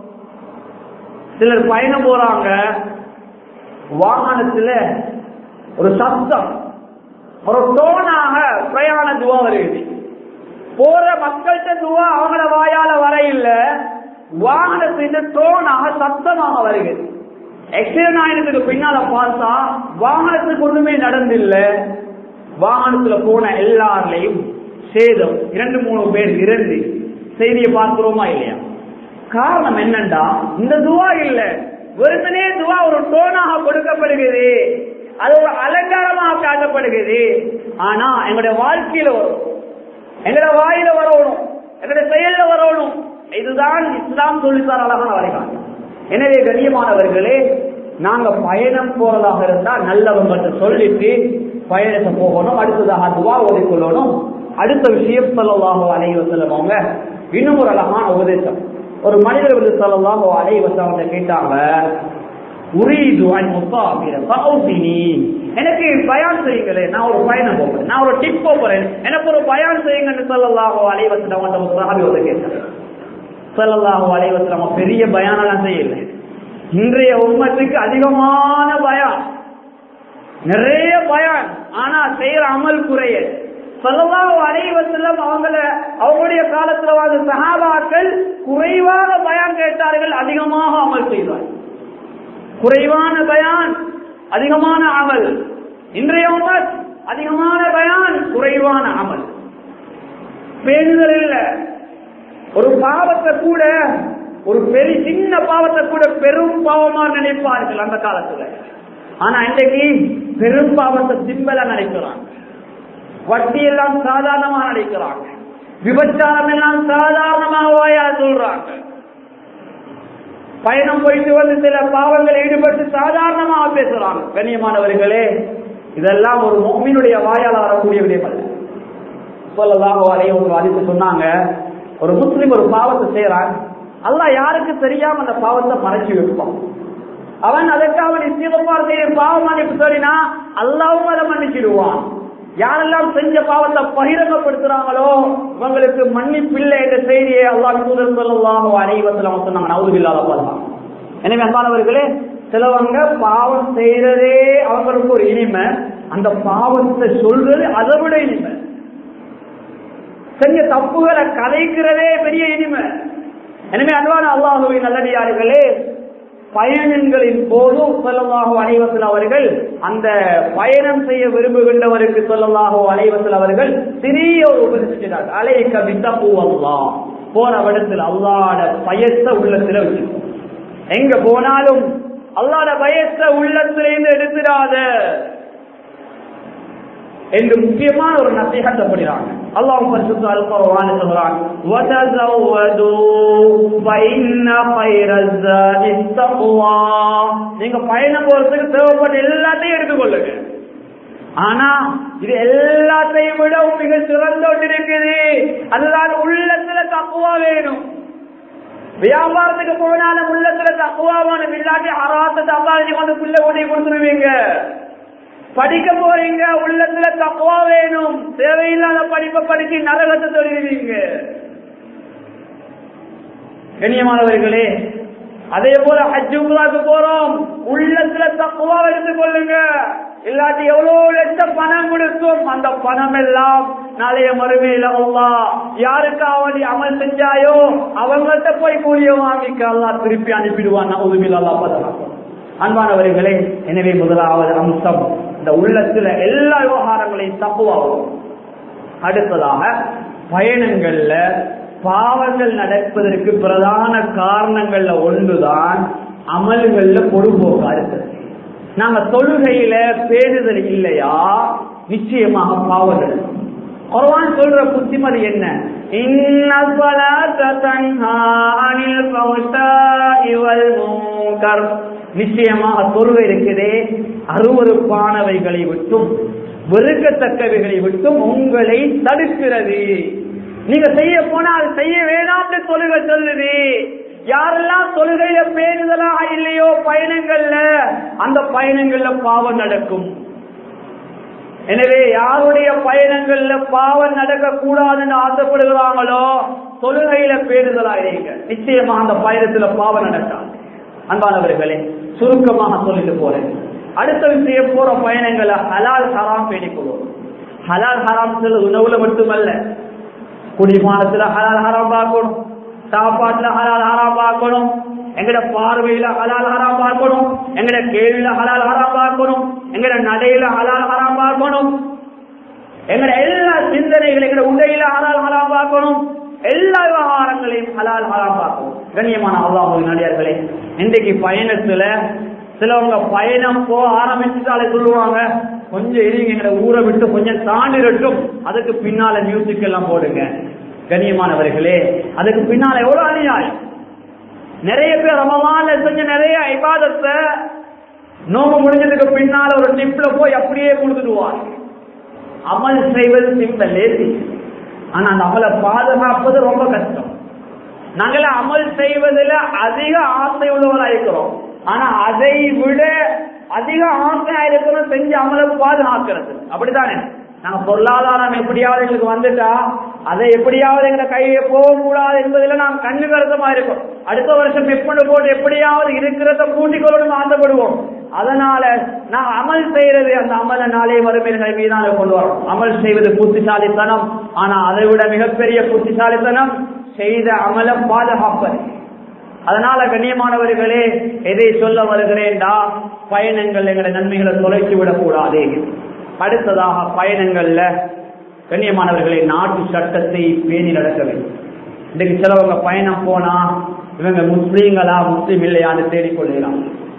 சிலர் பயணம் போறாங்க வாகனத்துல ஒரு சத்தம் ஒரு டோனாக பிரயாண துவா வருகிறது போற மக்கள்கிட்ட துவா அவங்கள வாயால வர இல்ல வாகனத்தின் டோனாக சத்தமாக வருகிறது எக்ஸிடென்ட் ஆயினத்துக்கு பின்னால பார்த்தா வாகனத்துக்கு ஒண்ணுமே நடந்தில்ல வாகனத்துல போன எல்லாருலையும் சேதம் இரண்டு மூணு பேர் இறந்து செய்தியை பார்க்கிறோமா இல்லையா காரணம் என்னண்டா இந்த துவா இல்ல வெறுமனே துவா ஒரு டோனாக கொடுக்கப்படுகிறது அது ஒரு அலங்காரமாக காட்டப்படுகிறது ஆனா எங்களுடைய வாழ்க்கையில வரும் எங்களோட வாயில வரணும் எங்களுடைய செயல்ல வரணும் இதுதான் இஸ்லாம் சொல்லித்தார் அழகான வரைகாட்டம் எனவே கண்ணியமானவர்களே நாங்க பயணம் போறதாக இருந்தா நல்லவங்கள்ட்ட சொல்லிட்டு பயணத்தை போகணும் அடுத்ததாக துவா ஓதிக்கொள்ளணும் அடுத்த விஷயம் சொல்லலாக அலைவசலம் அவங்க இன்னும் ஒரு அழகான உபதேசம் ஒரு மனிதர் வந்து சொல்லலாக அலைவசம் கேட்டாங்க உரீது அன் முசாபிர ஃபௌசினி எனக்கு பயான் செய்யுங்களே நான் ஒரு பயணம் போகிறேன் நான் ஒரு டிப் போகிறேன் எனக்கு ஒரு பயான் செய்யுங்கன்னு சொல்லலாக அலைவசம் அவன் ஒரு சஹாபி வந்து கேட்டாங்க சொல்லலாக அலைவசம் அவன் பெரிய பயானெல்லாம் செய்யல இன்றைய உண்மத்துக்கு அதிகமான பயான் நிறைய பயான் ஆனா செய்யற அமல் குறைய சொல்லலாம் அனைவசல்லம் அவங்கள அவங்களுடைய காலத்துல வாழ்ந்த சகாபாக்கள் குறைவாக பயான் கேட்டார்கள் அதிகமாக அமல் செய்தார்கள் குறைவான பயான் அதிகமான அமல் இன்றைய உமர் அதிகமான பயான் குறைவான அமல் பேணுதல் இல்ல ஒரு பாவத்தை கூட ஒரு பெரிய சின்ன பாவத்தை கூட பெரும் பாவமா நினைப்பார்கள் அந்த காலத்துல ஆனா இன்றைக்கு பெரும் பாவத்தை சிம்பலா நினைக்கிறாங்க வட்டி எல்லாம் சாதாரணமா நினைக்கிறாங்க விபச்சாரம் எல்லாம் சாதாரணமாக வாயா சொல்றாங்க பயணம் போயிட்டு வந்து சில பாவங்கள் ஈடுபட்டு சாதாரணமாக பேசுறாங்க கண்ணியமானவர்களே இதெல்லாம் ஒரு மோமினுடைய வாயால் வரக்கூடிய விடயம் அல்ல சொல்லதாக வரைய ஒரு அறிவு சொன்னாங்க ஒரு முஸ்லிம் ஒரு பாவத்தை செய்யறான் அல்லாஹ் யாருக்கு தெரியாம அந்த பாவத்தை மறைச்சு வைப்பான் அவன் அதற்கு அவன் இசைவார் செய்ய பாவம் மன்னிப்பு சொல்லினா அல்லாவும் அதை மன்னிச்சிடுவான் யாரெல்லாம் செஞ்ச பாவத்தை பகிரங்கப்படுத்துறாங்களோ இவங்களுக்கு மன்னிப்பில்லை என்ற செய்தியை அல்லாஹ் தூதர் சொல்லலாம் அனைவத்தில் அவங்க சொன்னாங்க நவுதில்லாத பாதுகாப்பு எனவே அன்பானவர்களே சிலவங்க பாவம் செய்யறதே அவங்களுக்கு ஒரு இனிமை அந்த பாவத்தை சொல்றது அதை விட இனிமை செஞ்ச தப்புகளை கலைக்கிறதே பெரிய இனிமை எனவே அன்பான அல்லாஹுவின் நல்லடியார்களே பயணங்களின் போது சொல்லலாக அனைவசல் அவர்கள் அந்த பயணம் செய்ய விரும்புகின்றவருக்கு சொல்லலாக அனைவசல் அவர்கள் சிறிய ஒரு உபதேசிக்கிறார் அலை கவிதா பூவல்லா போன இடத்துல அல்லாட பயத்தை உள்ளத்துல வச்சிருக்கோம் எங்க போனாலும் அல்லாட பயத்தை உள்ளத்திலிருந்து எடுத்துடாத என்று முக்கியமான ஒரு நசீகத்தப்படுகிறாங்க அல்லாஹ் பரிசுத்த அல் குர்ஆன் சொல்றான் வதஸவது ஃபைன்ன கைரஸ்ஸாதி தக்வா நீங்க பயணம் போறதுக்கு தேவைப்பட்ட எல்லாத்தையும் எடுத்துக்கொள்ளுங்க ஆனா இது எல்லாத்தையும் விட மிக சிறந்த ஒன்று இருக்குது அதுதான் உள்ளத்துல தக்குவா வேணும் வியாபாரத்துக்கு போனாலும் உள்ளத்துல தக்குவாவான இல்லாட்டி அராத்த சம்பாதிச்சு கொண்டு புள்ள ஓடி கொடுத்துருவீங்க படிக்க போறீங்க உள்ளத்துல தக்குவா வேணும் தேவையில்லாத படிப்பை படிச்சு நரகத்தை தொழுவீங்க கண்ணியமானவர்களே அதே போல ஹஜ்ஜுக்கு போறோம் உள்ளத்துல தக்குவா எடுத்துக் கொள்ளுங்க இல்லாட்டி எவ்வளவு லட்சம் பணம் கொடுக்கும் அந்த பணம் எல்லாம் நாளைய மறுமையில அல்லா யாருக்கு அவன் அமல் செஞ்சாயோ அவங்கள்ட்ட போய் கூலிய வாங்கிக்க அல்லா திருப்பி அனுப்பிடுவான் உதவியில் அல்லா பதறாக்கும் அன்பானவர்களே எனவே முதலாவது அம்சம் இந்த உள்ளத்துல எல்லா விவகாரங்களையும் தப்புவாகும் அடுத்ததாக பயணங்கள்ல பாவங்கள் நடப்பதற்கு பிரதான காரணங்கள்ல ஒன்றுதான் அமல்கள்ல பொறுப்போக்கா இருக்கிறது நாங்க தொழுகையில பேணுதல் இல்லையா நிச்சயமாக பாவங்கள் குர்ஆன் சொல்ற புத்திமதி என்ன இன்ன ஸலாத்த தன்ஹா அனில் ஃபஹ்ஷாஇ வல் முன்கர் நிச்சயமாக தொழுகை இருக்குதே அருவருப்பானவைகளை விட்டும் வெறுக்கத்தக்கவைகளை விட்டும் உங்களை தடுக்கிறது நீங்க செய்ய போனால் செய்ய வேணாம்னு தொழுகை சொல்லுது யாரெல்லாம் தொழுகையில பேருதலாக இல்லையோ பயணங்கள்ல அந்த பயணங்கள்ல பாவம் நடக்கும் எனவே யாருடைய பயணங்கள்ல பாவம் நடக்க கூடாதுன்னு ஆசைப்படுகிறாங்களோ தொழுகையில பேருதலா இருங்க நிச்சயமா அந்த பயணத்துல பாவம் நடக்காது அன்பானவர்களே சுருக்கமாக சொல்லிட்டு போறேன் அடுத்த விஷயம் போற பயணங்களை ஹலால் ஹராம் பேணிக்கொள்வோம் ஹலால் ஹராம் சொல்ல உணவுல மட்டுமல்ல குடிமானத்துல ஹலால் ஹராம் பார்க்கணும் சாப்பாட்டுல ஹலால் ஹராம் பார்க்கணும் எங்கட பார்வையில ஹலால் ஹராம் பார்க்கணும் எங்கட கேள்வியில ஹலால் ஹராம் பார்க்கணும் எங்கட நடையில ஹலால் ஹராம் பார்க்கணும் எங்கட எல்லா சிந்தனைகள் எங்கட உடையில ஹலால் ஹராம் பார்க்கணும் எல்லா விவகாரங்களையும் ஹலால் ஹராம் பார்க்கணும் கண்ணியமான அல்லாஹ் நடிகர்களே இன்றைக்கு பயணத்துல சிலவங்க பயணம் போக ஆரம்பிச்சுட்டாலே சொல்லுவாங்க கொஞ்சம் இருங்க எங்களை ஊரை விட்டு கொஞ்சம் தாண்டிரட்டும் அதுக்கு பின்னால மியூசிக் எல்லாம் போடுங்க கண்ணியமானவர்களே அதுக்கு பின்னால எவ்வளவு அநியாயம் நிறைய பேர் ரமவான்ல செஞ்ச நிறைய இபாதத்தை நோம்பு முடிஞ்சதுக்கு பின்னால ஒரு டிப்ல போய் அப்படியே கொடுத்துடுவார் அமல் செய்வது சிம்பிள் லேசி ஆனா அந்த அமலை பாதுகாப்பது ரொம்ப கஷ்டம் நாங்கள அமல் செய்வதில் அதிக ஆசை உள்ளவராக இருக்கிறோம் ஆனா அதை விட அதிக ஆசையா இருக்கிறோம் செஞ்சு அமலை பாதுகாக்கிறது அப்படித்தானே நாங்க பொருளாதாரம் எப்படியாவது எங்களுக்கு வந்துட்டா அதை எப்படியாவது எங்களை கையை போக கூடாது என்பதில் நாம் கண்ணு கருத்தமா இருக்கும் அடுத்த வருஷம் எப்படி போட்டு எப்படியாவது இருக்கிறத கூட்டிக் கொள்ளணும் ஆசைப்படுவோம் அதனால நான் அமல் செய்யறது அந்த அமல நாளே வறுமைகள் மீதான கொண்டு வரோம் அமல் செய்வது புத்திசாலித்தனம் ஆனா அதை விட மிகப்பெரிய புத்திசாலித்தனம் செய்த அமல பாதுகாப்பது அதனால கண்ணியமானவர்களே எதை சொல்ல வருகிறேன்டா பயணங்கள் எங்களை நன்மைகளை தொலைத்து விடக்கூடாது அடுத்ததாக பயணங்கள்ல கண்ணியமானவர்களை நாட்டு சட்டத்தை பேணி நடக்க வேண்டும் இன்னைக்கு சிலவங்க பயணம் போனா இவங்க முஸ்லீம்களா முஸ்லீம் இல்லையான்னு தேடிக்கொள்ளலாம்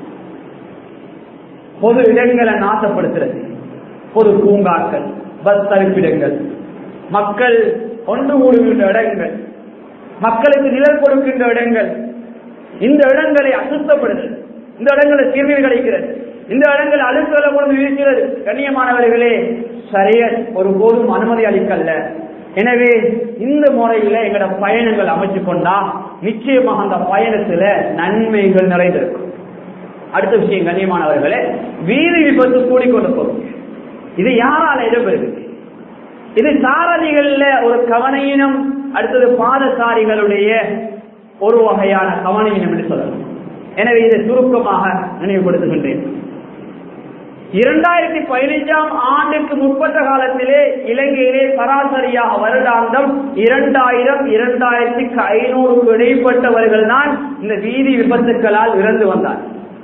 பொது இடங்களை நாசப்படுத்துறது பொது பூங்காக்கள் பஸ் தரிப்பிடங்கள் மக்கள் ஒன்று கூடுகின்ற இடங்கள் மக்களுக்கு நிழல் கொடுக்கின்ற இடங்கள் இந்த இடங்களை அசுத்தப்படுது இந்த இடங்களை சீர்மீது கிடைக்கிறது இந்த இடங்கள் அழுத்தல கொண்டு இருக்கிறது கண்ணியமானவர்களே சரிய ஒரு போதும் அனுமதி அளிக்கல்ல எனவே இந்த முறையில எங்களோட பயணங்கள் அமைச்சு கொண்டா நிச்சயமாக அந்த பயணத்துல நன்மைகள் நிறைந்திருக்கும் அடுத்த விஷயம் கண்ணியமானவர்களே வீதி விபத்து கூடிக்கொண்டு போகும் இது யாரால இடம்பெறுகிறது இது சாரதிகள்ல ஒரு கவனையினம் அடுத்தது பாதசாரிகளுடைய ஒரு வகையான கவனையினம் என்று சொல்லலாம் எனவே இதை சுருக்கமாக நினைவுபடுத்துகின்றேன் இரண்டாயிரத்தி பதினைஞ்சாம் ஆண்டுக்கு முற்பட்ட காலத்திலே இலங்கையிலே சராசரியாக வருடாந்தம் இரண்டாயிரம் இரண்டாயிரத்தி ஐநூறுக்கு இடைப்பட்டவர்கள் தான் இந்த வீதி விபத்துக்களால் இறந்து வந்தார்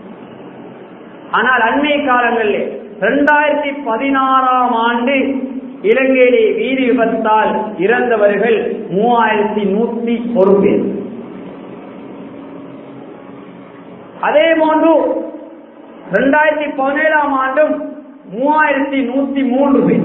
ஆனால் அண்மை காலங்களிலே இரண்டாயிரத்தி பதினாறாம் ஆண்டு இலங்கையிலே வீதி விபத்தால் இறந்தவர்கள் மூவாயிரத்தி நூத்தி ஒரு பேர் அதே போன்று இரண்டாயிரத்தி பதினேழாம் ஆண்டும் மூவாயிரத்தி நூத்தி மூன்று பேர்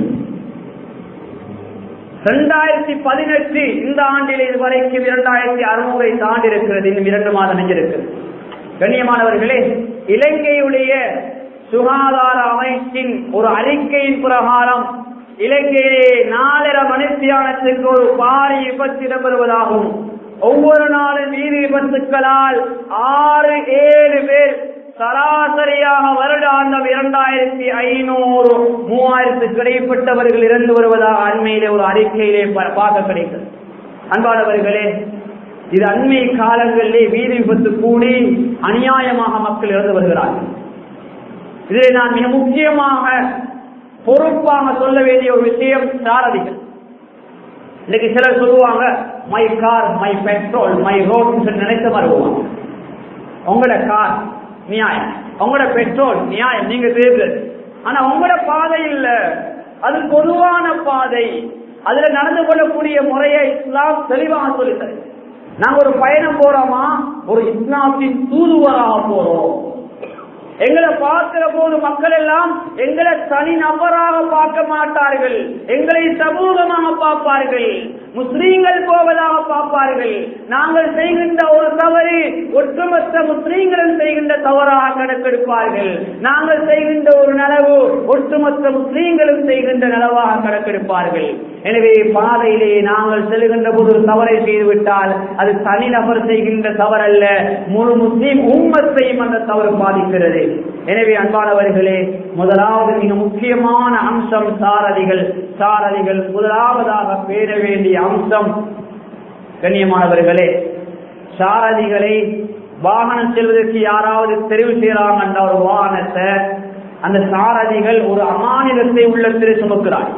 இரண்டாயிரத்தி பதினெட்டு இந்த ஆண்டில் இதுவரைக்கும் இரண்டாயிரத்தி அறுநூறை தாண்டி இருக்கிறது இன்னும் இரண்டு மாதம் நெஞ்சிருக்கிறது கண்ணியமானவர்களே இலங்கையுடைய சுகாதார அமைச்சின் ஒரு அறிக்கையின் பிரகாரம் இலங்கையிலே நாலரை மணித்தியானத்திற்கு ஒரு பாரி விபத்து இடம்பெறுவதாகவும் ஒவ்வொரு நாளும் வீதி விபத்துக்களால் ஆறு ஏழு பேர் சராசரியாக வருடாந்தம் இரண்டாயிரத்தி ஐநூறு மூவாயிரத்துக்கு இடைப்பட்டவர்கள் இறந்து வருவதாக அண்மையிலே ஒரு அறிக்கையிலே ப- பார்க்க கிடைத்தது அன்பானவர்களே இது அண்மை காலங்களிலே வீதி விபத்து கூடி அநியாயமாக மக்கள் இறந்து வருகிறார்கள் இதிலே நான் மிக முக்கியமாக பொறுப்பாக சொல்ல வேண்டிய ஒரு விஷயம் சாரதிகள் இன்னைக்கு சிலர் சொல்லுவாங்க my car my petrol my road சொல்லி நினைத்து வருவாங்க உங்களோட கார் நியாயம் உங்களோட பெட்ரோல் நியாயம் நீங்க தேர்தல் ஆனா உங்களோட பாதை இல்ல அது பொதுவான பாதை அதுல நடந்து கொள்ளக்கூடிய முறையை இஸ்லாம் தெளிவாக சொல்லித்தரு நாங்க ஒரு பயணம் போறோமா ஒரு இஸ்லாத்தின் தூதுவராக போறோம் எங்களை பார்க்கிற போது மக்கள் எல்லாம் எங்களை தனி நபராக பார்க்க மாட்டார்கள் எங்களை சமூகமாக பார்ப்பார்கள் முஸ்லீம்கள் போவதாக பார்ப்பார்கள் நாங்கள் செய்கின்ற ஒரு தவறு ஒட்டுமொத்த முஸ்லீம்களும் செய்கின்ற தவறாக கணக்கெடுப்பார்கள் நாங்கள் செய்கின்ற ஒரு நலவு ஒட்டுமொத்த முஸ்லீம்களும் செய்கின்ற நலவாக கணக்கெடுப்பார்கள் எனவே பாதையிலே நாங்கள் செல்கின்ற போது ஒரு தவறை செய்துவிட்டால் அது தனிநபர் செய்கின்ற தவறல்ல முழு முஸ்லீம் உம்மத்தையும் அந்த தவறு பாதிக்கிறது எனவே அன்பானவர்களே முதலாவது மிக முக்கியமான அம்சம் சாரதிகள் சாரதிகள் முதலாவதாக பேர வேண்டிய அம்சம் கண்ணியமானவர்களே சாரதிகளை வாகனம் செல்வதற்கு யாராவது தெரிவு செய்யறாங்க என்ற ஒரு வாகனத்தை அந்த சாரதிகள் ஒரு அமானிதத்தை உள்ளத்திலே சுமக்கிறார்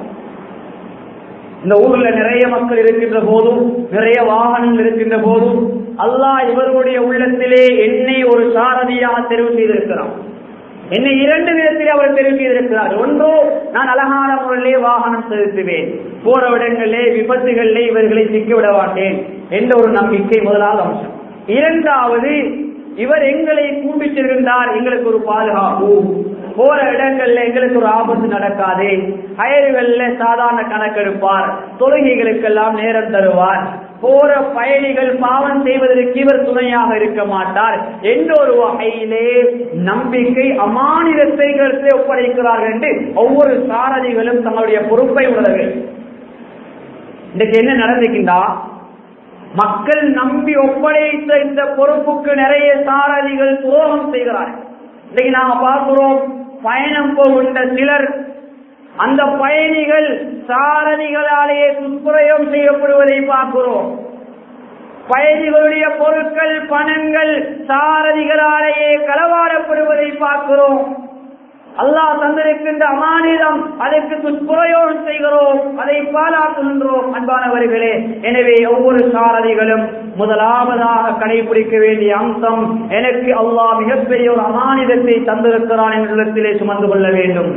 இந்த ஊர்ல நிறைய மக்கள் இருக்கின்ற போதும் நிறைய வாகனங்கள் இருக்கின்ற போதும் அல்லாஹ் இவருடைய உள்ளத்திலே என்னை ஒரு சாரதியாக தெரிவு செய்திருக்கிறான் என்னை இரண்டு விதத்தில் அவர் தெரிவு செய்திருக்கிறார் ஒன்றோ நான் அழகான முறையிலே வாகனம் செலுத்துவேன் போற இடங்களிலே விபத்துகளிலே இவர்களை சிக்கிவிட மாட்டேன் என்ற ஒரு நம்பிக்கை முதலாவது அம்சம் இரண்டாவது இவர் எங்களை கூண்டி செல்கின்றார் எங்களுக்கு ஒரு பாதுகாப்பு போற இடங்கள்ல எங்களுக்கு ஒரு ஆபத்து நடக்காது கயிறுகள்ல சாதாரண கணக்கெடுப்பார் தொழுகைகளுக்கெல்லாம் நேரம் தருவார் போற பயணிகள் பாவம் செய்வதற்கு இவர் துணையாக இருக்க மாட்டார் என்ற ஒரு வகையிலே நம்பிக்கை அமானிதத்தை ஒப்படைக்கிறார்கள் என்று ஒவ்வொரு சாரதிகளும் தங்களுடைய பொறுப்பை உணர வேண்டும் இன்றைக்கு என்ன நடந்துக்கின்றா மக்கள் நம்பி ஒப்படைத்த இந்த பொறுப்புக்கு நிறைய சாரதிகள் துரோகம் செய்கிறார்கள் இன்னைக்கு நாம பார்க்கிறோம் பயணம் போகின்ற சிலர் அந்த பயணிகள் சாரதிகளாலேயே துஷ்பிரயோகம் செய்யப்படுவதை பார்க்கிறோம் பயணிகளுடைய பொருட்கள் பணங்கள் சாரதிகளாலேயே களவாடப்படுவதை பார்க்கிறோம் அல்லாஹ் தந்திருக்கின்ற அமானிதம் அதற்கு துஷ்பிரயோகம் செய்கிறோம் அதை பாலாக்குகின்றோம் அன்பானவர்களே எனவே ஒவ்வொரு சாரதிகளும் முதலாவதாக கடைபிடிக்க வேண்டிய அம்சம் எனக்கு அல்லாஹ் மிகப்பெரிய ஒரு அமானிதத்தை தந்திருக்கிறான் என்ற இடத்திலே சுமந்து கொள்ள வேண்டும்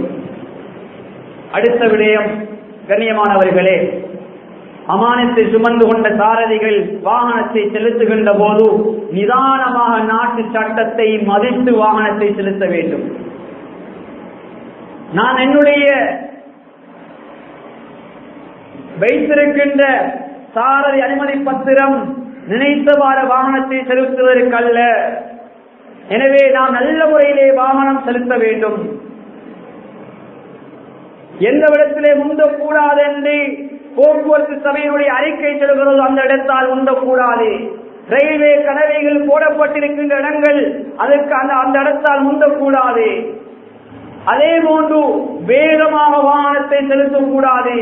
அடுத்த விடயம் கண்ணியமானவர்களே அமானத்தை சுமந்து கொண்ட சாரதிகள் வாகனத்தை செலுத்துகின்ற போது நிதானமாக நாட்டு சட்டத்தை மதித்து வாகனத்தை செலுத்த வேண்டும் நான் என்னுடைய வைத்திருக்கின்ற சாரதி அனுமதி பத்திரம் நினைத்தவாறு வாகனத்தை செலுத்துவதற்கல்ல எனவே நாம் நல்ல முறையிலே வாகனம் செலுத்த வேண்டும் எந்த இடத்திலே முந்தக்கூடாது என்று போக்குவரத்து சபையினுடைய அறிக்கை செல்கிறதோ அந்த இடத்தால் முந்தக்கூடாது ரயில்வே கனவைகள் போடப்பட்டிருக்கின்ற இடங்கள் அதற்கு அந்த அந்த இடத்தால் முந்தக்கூடாது அதே போன்று வேகமாக வாகனத்தை செலுத்தக்கூடாது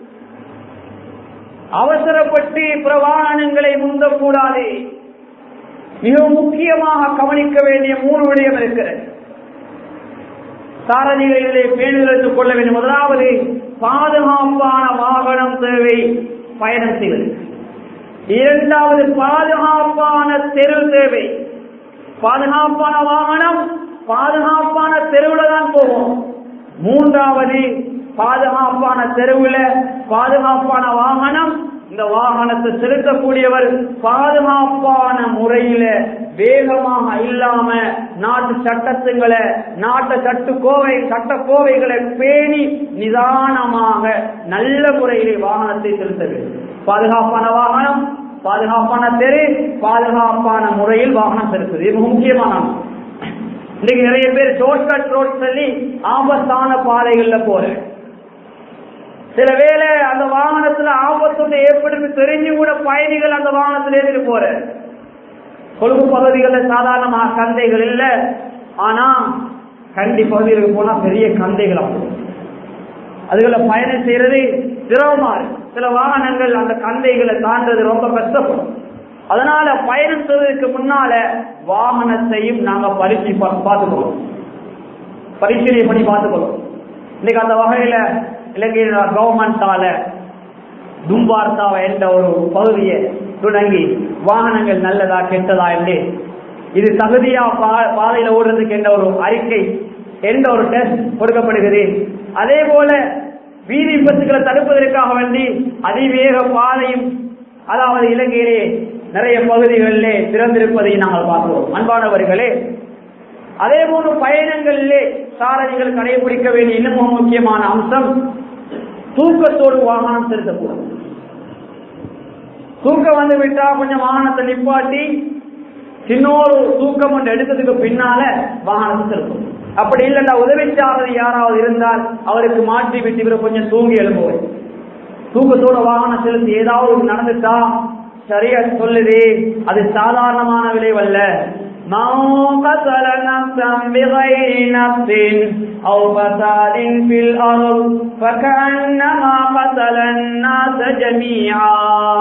அவசரப்பட்டு பிற வாகனங்களை முந்தக்கூடாது மிக முக்கியமாக கவனிக்க வேண்டிய மூணு விடயம் இருக்கிறது சாரதிகளிலே பேணுதல் எடுத்துக் கொள்ள வேண்டும் முதலாவது பாதுகாப்பான வாகனம் தேவை பயணம் செய்வது இரண்டாவது பாதுகாப்பான தெரு தேவை பாதுகாப்பான வாகனம் பாதுகாப்பான தெருவுல தான் போகும் மூன்றாவது பாதுகாப்பான தெருவுல பாதுகாப்பான வாகனம் இந்த வாகனத்தை செலுத்தக்கூடியவர் பாதுகாப்பான முறையில வேகமாக இல்லாம நாட்டு சட்டத்துங்களை நாட்டு சட்டு கோவை சட்ட கோவைகளை பேணி நிதானமாக நல்ல முறையிலே வாகனத்தை செலுத்த வேண்டும் பாதுகாப்பான வாகனம் பாதுகாப்பான தெரு பாதுகாப்பான முறையில் வாகனம் செலுத்துவது இது முக்கியமான அம்சம். இன்னைக்கு நிறைய பேர் ஷார்ட்கட் ரோட் சொல்லி ஆபத்தான பாதைகள்ல போறேன் சில வேளை அந்த வாகனத்துல ஆபத்து ஏற்படுத்தி தெரிஞ்சு கூட பயணிகள் அந்த வாகனத்துல ஏறிட்டு போற கொழும்பு பகுதிகளில் சாதாரணமாக கந்தைகள் இல்ல ஆனா கண்டி பகுதிகளுக்கு போனா பெரிய கந்தைகள் அப்போ அதுகளை பயணம் செய்யறது சிரமமா இருக்கு சில வாகனங்கள் அந்த கந்தைகளை தாண்டது ரொம்ப கஷ்டப்படும் அதனால பயணம் செய்வதற்கு முன்னால வாகனத்தையும் நாங்க பரிசு பார்த்துக்கணும் பரிசீலனை பண்ணி பார்த்துக்கணும் இன்னைக்கு அந்த வகையில இலங்கை கவர்மெண்டால தும்பார்த்தாவ என்ற ஒரு பகுதியை தொடங்கி வாகனங்கள் நல்லதா கெட்டதா என்று இது தகுதியா பா- பாதையில ஓடுறதுக்கு என்ற ஒரு அறிக்கை என்ற ஒரு டெஸ்ட் கொடுக்கப்படுகிறது அதே போல வீதி விபத்துக்களை தடுப்பதற்காக வேண்டி அதிவேக பாதையும் அதாவது இலங்கையிலே நிறைய பகுதிகளிலே திறந்திருப்பதை நாங்கள் பார்க்கிறோம் அன்பானவர்களே அதே போன்று பயணங்களிலே சாரதிகள் கடைபிடிக்க வேண்டிய இன்னும் ஒரு முக்கியமான அம்சம் தூக்கத்தோடு வாகனம் செலுத்தக்கூடாது தூக்கம் வந்து விட்டா கொஞ்சம் வாகனத்தை நிப்பாட்டி சின்னோரு தூக்கம் ஒன்று எடுத்ததுக்கு பின்னால வாகனத்தை செலுத்தும் அப்படி இல்லைன்னா உதவிச்சாரதி யாராவது இருந்தால் அவருக்கு மாற்றி விட்டு இவரை கொஞ்சம் தூங்கி எழும்புவேன் தூக்கத்தோட வாகனம் செலுத்தி ஏதாவது ஒண்ணு நடந்துட்டா சரியா சொல்லுது அது சாதாரணமான விளைவல்ல من قتل نفسا بغير نفس أو فساد في الأرض فكأنما قتل الناس جميعا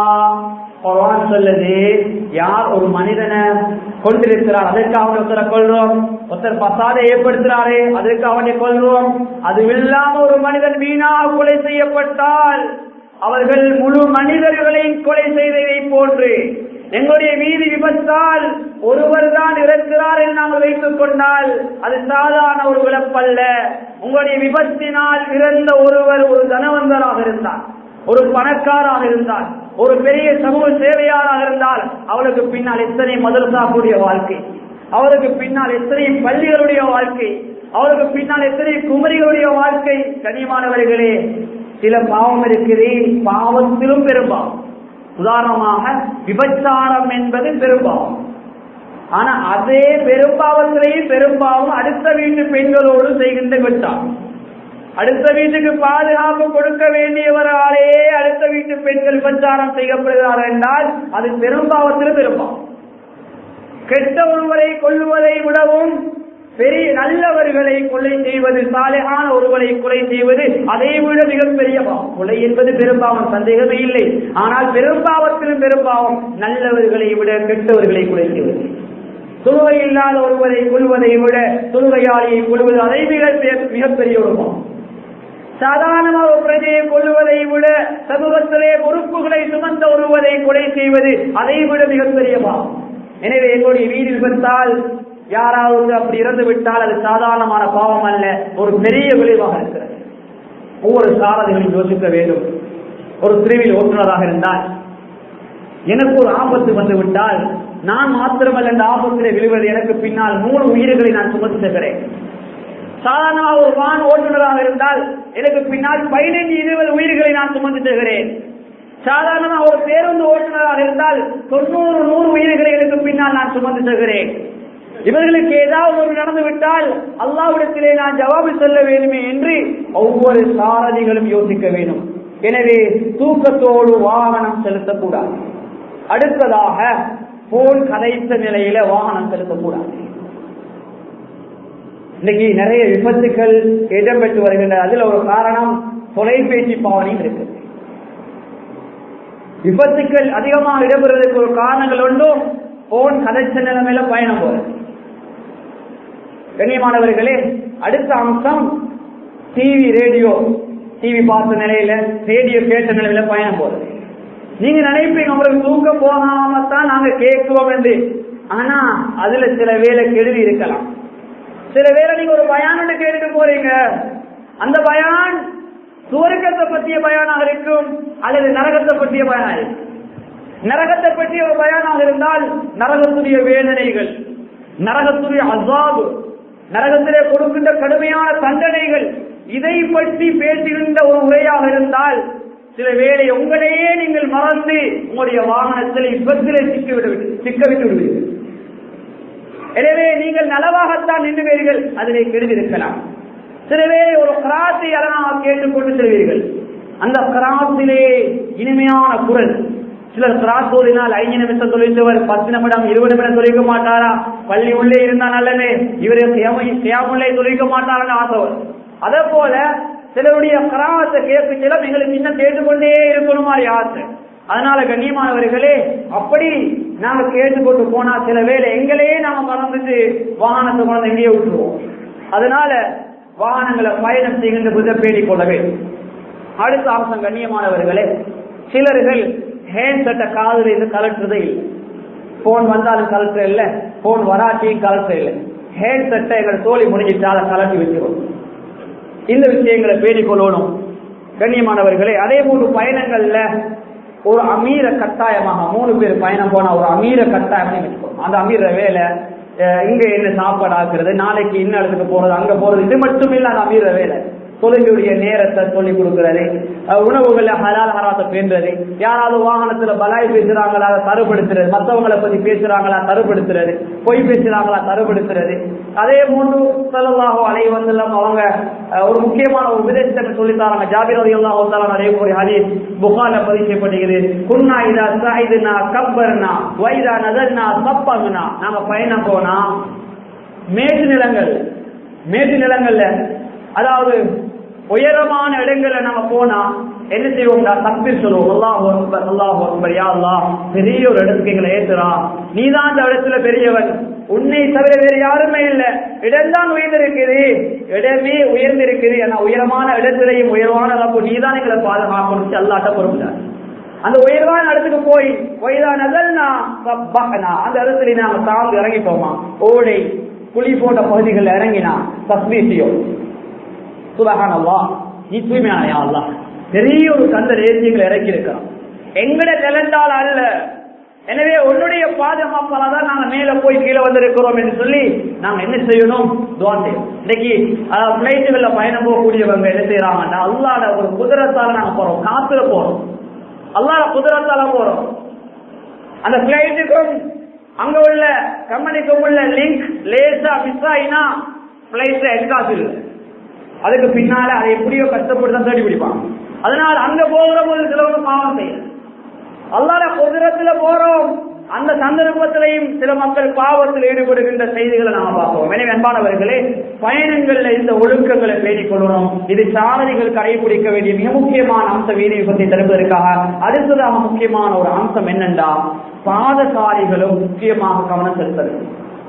குர்ஆன் சொல்லுது யார் ஒரு மனிதனை கொண்டிருக்கிறார் அதற்கு அவனை ஒருத்தரை கொள்றோம் ஒருத்தர் பசாதை ஏற்படுத்துறாரே அதற்கு அவனை கொள்றோம் அது இல்லாம ஒரு மனிதன் வீணாக கொலை செய்யப்பட்டால் அவர்கள் முழு மனிதர்களையும் கொலை செய்ததை போன்று எங்களுடைய வீதி விபத்தால் ஒருவர் தான் இறக்கிறார் என்று நாங்கள் வைத்துக் கொண்டால் அது சாதாரண ஒரு விளப்பல்ல உங்களுடைய விபத்தினால் இறந்த ஒருவர் ஒரு தனவந்தராக இருந்தார் ஒரு பணக்காராக இருந்தால் ஒரு பெரிய சமூக சேவையாளராக இருந்தால் அவளுக்கு பின்னால் எத்தனை மதரசா கூடிய வாழ்க்கை அவருக்கு பின்னால் எத்தனை பள்ளிகளுடைய வாழ்க்கை அவருக்கு பின்னால் எத்தனை குமரிகளுடைய வாழ்க்கை கனிமானவர்களே சில பாவம் இருக்குது பாவத்திலும் பெரும்பாவம் உதாரணமாக விபச்சாரம் என்பது பெரும்பாவம் ஆனா அதே பெரும்பாவத்திலேயும் பெரும்பாவம் அடுத்த வீட்டு பெண்களோடு செய்கின்ற விபச்சாரம் அடுத்த வீட்டுக்கு பாதுகாப்பு கொடுக்க வேண்டியவராலே அடுத்த வீட்டு பெண்கள் விபச்சாரம் செய்யப்படுகிறார்கள் என்றால் அது பெரும்பாவத்தில் பெரும்பாவம் கெட்ட ஒருவரை கொள்வதை விடவும் பெரிய நல்லவர்களை கொலை செய்வது சாலையான ஒருவரை கொலை செய்வது அதை விட மிகப்பெரிய பாவம் கொலை என்பது பெரும்பாவம் சந்தேகமே இல்லை ஆனால் பெரும்பாவத்திலும் பெரும்பாவம் நல்லவர்களை விட கெட்டவர்களை கொலை செய்வது தொழுகை இல்லாத ஒருவரை கொள்வதை விட தொழுகையாளியை கொள்வது அதை விட பெ- மிகப்பெரிய ஒரு பாவம் சாதாரணமாக ஒரு பிரஜையை கொள்வதை விட சமூகத்திலே பொறுப்புகளை சுமந்த ஒருவரை கொலை செய்வது அதை விட மிகப்பெரிய பாவம் எனவே எங்களுடைய வீடு விபத்தால் யாராவது அப்படி இறந்து விட்டால் அது சாதாரணமான பாவம் அல்ல ஒரு பெரிய விளைவாக இருக்கிறது ஒவ்வொரு சாரதிகளையும் யோசிக்க வேண்டும் ஒரு பிரிவில் ஓட்டுநராக இருந்தால் எனக்கு ஒரு ஆபத்து வந்து விட்டால் நான் மாத்திரமல்ல இந்த ஆபத்திலே விழுவது எனக்கு பின்னால் மூணு உயிர்களை நான் சுமந்து செல்கிறேன் சாதாரணமாக ஒரு வான் ஓட்டுநராக இருந்தால் எனக்கு பின்னால் பதினைந்து இருபது உயிர்களை நான் சுமந்து செல்கிறேன் சாதாரணமாக ஒரு பேருந்து ஓட்டுநராக இருந்தால் தொண்ணூறு நூறு உயிர்களை எனக்கு பின்னால் நான் சுமந்து செல்கிறேன் இவர்களுக்கு ஏதாவது ஒரு நடந்து விட்டால் அல்லாவிடத்திலே நான் ஜவாபு சொல்ல வேண்டுமே என்று ஒவ்வொரு சாரதிகளும் யோசிக்க வேண்டும் எனவே தூக்கத்தோடு வாகனம் செலுத்தக்கூடாது அடுத்ததாக போன் கதைத்த நிலையில வாகனம் செலுத்தக்கூடாது இன்னைக்கு நிறைய விபத்துக்கள் இடம்பெற்று வருகின்றன அதுல ஒரு காரணம் தொலைபேசி பாவனையும் இருக்கு விபத்துக்கள் அதிகமாக இடம்பெறுவதற்கு ஒரு காரணங்கள் ஒன்றும் போன் கதைச்ச நிலைமையில பயணம் போறது கண்ணியமானவர்களே அடுத்த அம்சம் டிவி ரேடியோ டிவி பார்த்த நிலையில ரேடியோ கேட்ட நிலையில பயணம் போறது நீங்க நினைப்பீங்க உங்களுக்கு தூக்கம் போகாம தான் நாங்க கேட்குவோம் என்று ஆனா அதுல சில வேலை கெடுதி இருக்கலாம் சில வேளை நீங்க ஒரு பயானோட கேட்டுட்டு போறீங்க அந்த பயான் சுவர்க்கத்தை பற்றிய பயானாக இருக்கும் அல்லது நரகத்தை பற்றிய பயானாக இருக்கும் நரகத்தை பற்றிய ஒரு பயானாக இருந்தால் நரகத்துடைய வேதனைகள் நரகத்துடைய அசாபு நரகத்திலே கொடுக்கின்ற கடுமையான தண்டனைகள் இதை பற்றி பேசுகின்ற ஒரு உரையாக இருந்தால் சில வேளை உங்களையே நீங்கள் மறந்து உங்களுடைய வாகனத்தில் விபத்திலே சிக்கிவிடு சிக்கவிட்டு விடுவீர்கள் எனவே நீங்கள் நலவாகத்தான் நின்றுவீர்கள் அதிலே கெடுதிருக்கலாம் சில வேளை ஒரு கிராத்தை அரணாக கேட்டுக்கொண்டு செல்வீர்கள் அந்த கிராத்திலே இனிமையான குரல் சிலர் கிராஸ் ஓதினால் ஐந்து நிமிஷம் தொழிச்சவர் பத்து நிமிடம் இருபது நிமிடம் தொழிக்க மாட்டாரா பள்ளி உள்ளே இருந்தா நல்லது இவரு சியாமுள்ளே தொழிக்க மாட்டாரான்னு ஆசைவர் அதே போல சிலருடைய கிராமத்தை கேட்க சிலம் எங்களுக்கு இன்னும் கேட்டுக்கொண்டே இருக்கணும் மாதிரி ஆசை அதனால கண்ணியமானவர்களே அப்படி நாங்க கேட்டுக்கொண்டு போனா சில வேலை எங்களையே நாம மறந்துட்டு வாகனத்தை கொண்டு எங்கேயே விட்டுருவோம் அதனால வாகனங்களை பயணம் செய்கின்ற புத பேடிக் கொள்ள வேண்டும் அடுத்த அம்சம் கண்ணியமானவர்களே சிலர்கள் ஹேண்ட் செட்டை காதுல இருந்து கலட்டுறதே இல்லை போன் வந்தாலும் கலட்டுற இல்ல போன் வராட்டியும் கலட்டுற இல்லை ஹேண்ட் செட்டை எங்களை தோழி முடிஞ்சிட்டு அதை கலட்டி வச்சிருவோம் இந்த விஷயங்களை பேணிக் கொள்ளணும் கண்ணியமானவர்களே அதே போன்று பயணங்கள்ல ஒரு அமீர கட்டாயமாக மூணு பேர் பயணம் போனா ஒரு அமீர கட்டாயம் வச்சுக்கணும் அந்த அமீர வேலை அஹ் இங்க என்ன சாப்பாடு ஆக்குறது நாளைக்கு இன்ன இடத்துக்கு போறது அங்க போறது இது மட்டும் இல்ல அந்த அமீர வேலை தொழுகையுடைய நேரத்தை சொல்லிக் கொடுக்கிறது அஹ் உணவுகள்ல ஹலால் ஹராத்தை பேண்டுறது யாராவது வாகனத்துல பலாய் பேசுறாங்களா அதை தருப்படுத்துறது மற்றவங்களை பத்தி பேசுறாங்களா தருப்படுத்துறது பொய் பேசுறாங்களா தருப்படுத்துறது அதே போன்று செலவாக அலை வந்துலாம் அவங்க அஹ், ஒரு முக்கியமான ஒரு விதத்தை சொல்லி தராங்க ஜாபிர் அலி அல்லாஹ் அதே ஒரு ஹதீஸ் புகார்ல பதிவு செய்யப்படுகிறது குன்னா இதா சாயிதுனா கப்பர்னா வைதா நதர்னா தப்பகுனா நாங்க பயணம் போனா மேட்டு நிலங்கள் மேட்டு நிலங்கள்ல அதாவது உயரமான இடங்கள்ல நம்ம போனா என்ன செய்வோம்டா தக்பீர் சொல்லுவோம் அல்லாஹ் அக்பர் அல்லாஹ் அக்பர் யா அல்லாஹ் பெரிய ஒரு இடத்துக்கு எங்களை ஏத்துறா நீதான் அந்த இடத்துல பெரியவன் உன்னை தவிர வேறு யாருமே இல்ல இடம்தான் உயர்ந்திருக்குது இடமே உயர்ந்திருக்குது ஆனா உயரமான இடத்திலையும் உயர்வான ரப்பு நீதான் எங்களை பாதுகாக்கணும் அல்லாட்ட பொறுப்பு அந்த உயர்வான இடத்துக்கு போய் வயதா நகல்னா சப்பகனா அந்த இடத்துல நாங்க தாழ்ந்து இறங்கிட்டோமா ஓடை குழி போட்ட பகுதிகளில் இறங்கினா தஸ்மீசியோ சுபஹான் அல்லா நீ தூய்மையான யா அல்லாஹ் பெரிய ஒரு கந்த ரேசியங்களை இறக்கி இருக்கிறோம் எங்கட நிலந்தால் அல்ல எனவே உன்னுடைய பாதுகாப்பால தான் நாங்க மேல போய் கீழே வந்திருக்கிறோம் என்று சொல்லி நாங்க என்ன செய்யணும் துவா செய்யணும் இன்னைக்கு பிளைட்டுகள்ல பயணம் போகக்கூடியவங்க என்ன செய்யறாங்கன்னா அல்லாட ஒரு குதிரத்தால நாங்க போறோம் காத்துல போறோம் அல்லாட குதிரத்தால போறோம் அந்த பிளைட்டுக்கும் அங்க உள்ள கம்பெனிக்கும் உள்ள லிங்க் லேசா மிஸ் ஆயினா பிளைட்ல எட்காசு இல்லை அதுக்கு பின்னால அதை எப்படியோ கஷ்டப்பட்டு தான் தேடி பிடிப்பான் அதனால அங்க போகிற போது சிலவங்க பாவம் செய்யல அல்லாத குதிரத்துல போறோம் அந்த சந்தர்ப்பத்திலையும் சில மக்கள் பாவத்தில் ஈடுபடுகின்ற செய்திகளை நாம பார்ப்போம் எனவே அன்பானவர்களே பயணங்கள்ல இந்த ஒழுக்கங்களை பேணிக் கொள்ளணும் இது சாரதிகள் கடைபிடிக்க வேண்டிய மிக முக்கியமான அம்சம் வீதி விபத்தை தடுப்பதற்காக அடுத்ததாக முக்கியமான ஒரு அம்சம் என்னென்றா பாதசாரிகளும் முக்கியமாக கவனம் செலுத்தது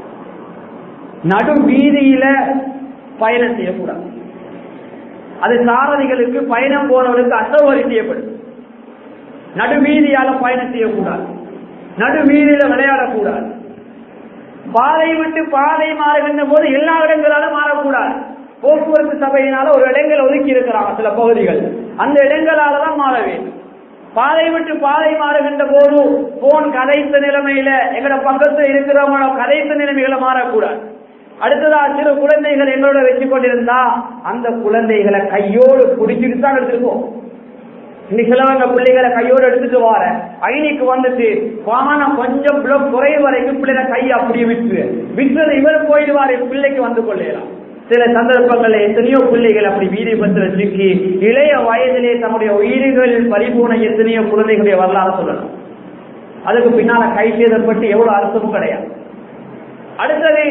நடு வீதியில பயணம் செய்யக்கூடாது அது சாரதிகளுக்கு பயணம் போனவர்களுக்கு அசௌகரியம் செய்யப்படும் நடுவீதியால பயணம் செய்யக்கூடாது நடுவீதியில விளையாடக்கூடாது பாதை விட்டு பாதை மாறுகின்ற போது எல்லா இடங்களாலும் மாறக்கூடாது போக்குவரத்து சபையினால ஒரு இடங்களை ஒதுக்கி இருக்கிறாங்க சில பகுதிகள் அந்த இடங்களால தான் மாற வேண்டும் பாதை விட்டு பாதை மாறுகின்ற போது போன் கதைத்த நிலைமையில எங்கட பக்கத்துல இருக்கிறவங்கள கதைத்த நிலைமைகளை மாறக்கூடாது அடுத்ததா சிறு குழந்தைகள் எங்களோட வச்சு கொண்டிருந்தா அந்த குழந்தைகளை கையோடு பிடிச்சிட்டு தான் எடுத்துருக்கோம் இன்னைக்கு சிலவங்க பிள்ளைகளை கையோடு எடுத்துட்டு வார ஐனிக்கு வந்துட்டு வாகனம் கொஞ்சம் பிளக் குறை வரைக்கும் பிள்ளைகளை கையை அப்படியே விட்டு விட்டுறது இவர் போயிடுவாரு பிள்ளைக்கு வந்து கொள்ளலாம் சில சந்தர்ப்பங்கள்ல எத்தனையோ பிள்ளைகள் அப்படி வீதி பத்திர சிக்கி இளைய வயதிலே தம்முடைய உயிர்கள் பறிபோன எத்தனையோ குழந்தைகளுடைய வரலாறு சொல்லணும் அதுக்கு பின்னால கை செய்தப்பட்டு எவ்வளவு அர்த்தமும் கிடையாது அடுத்தது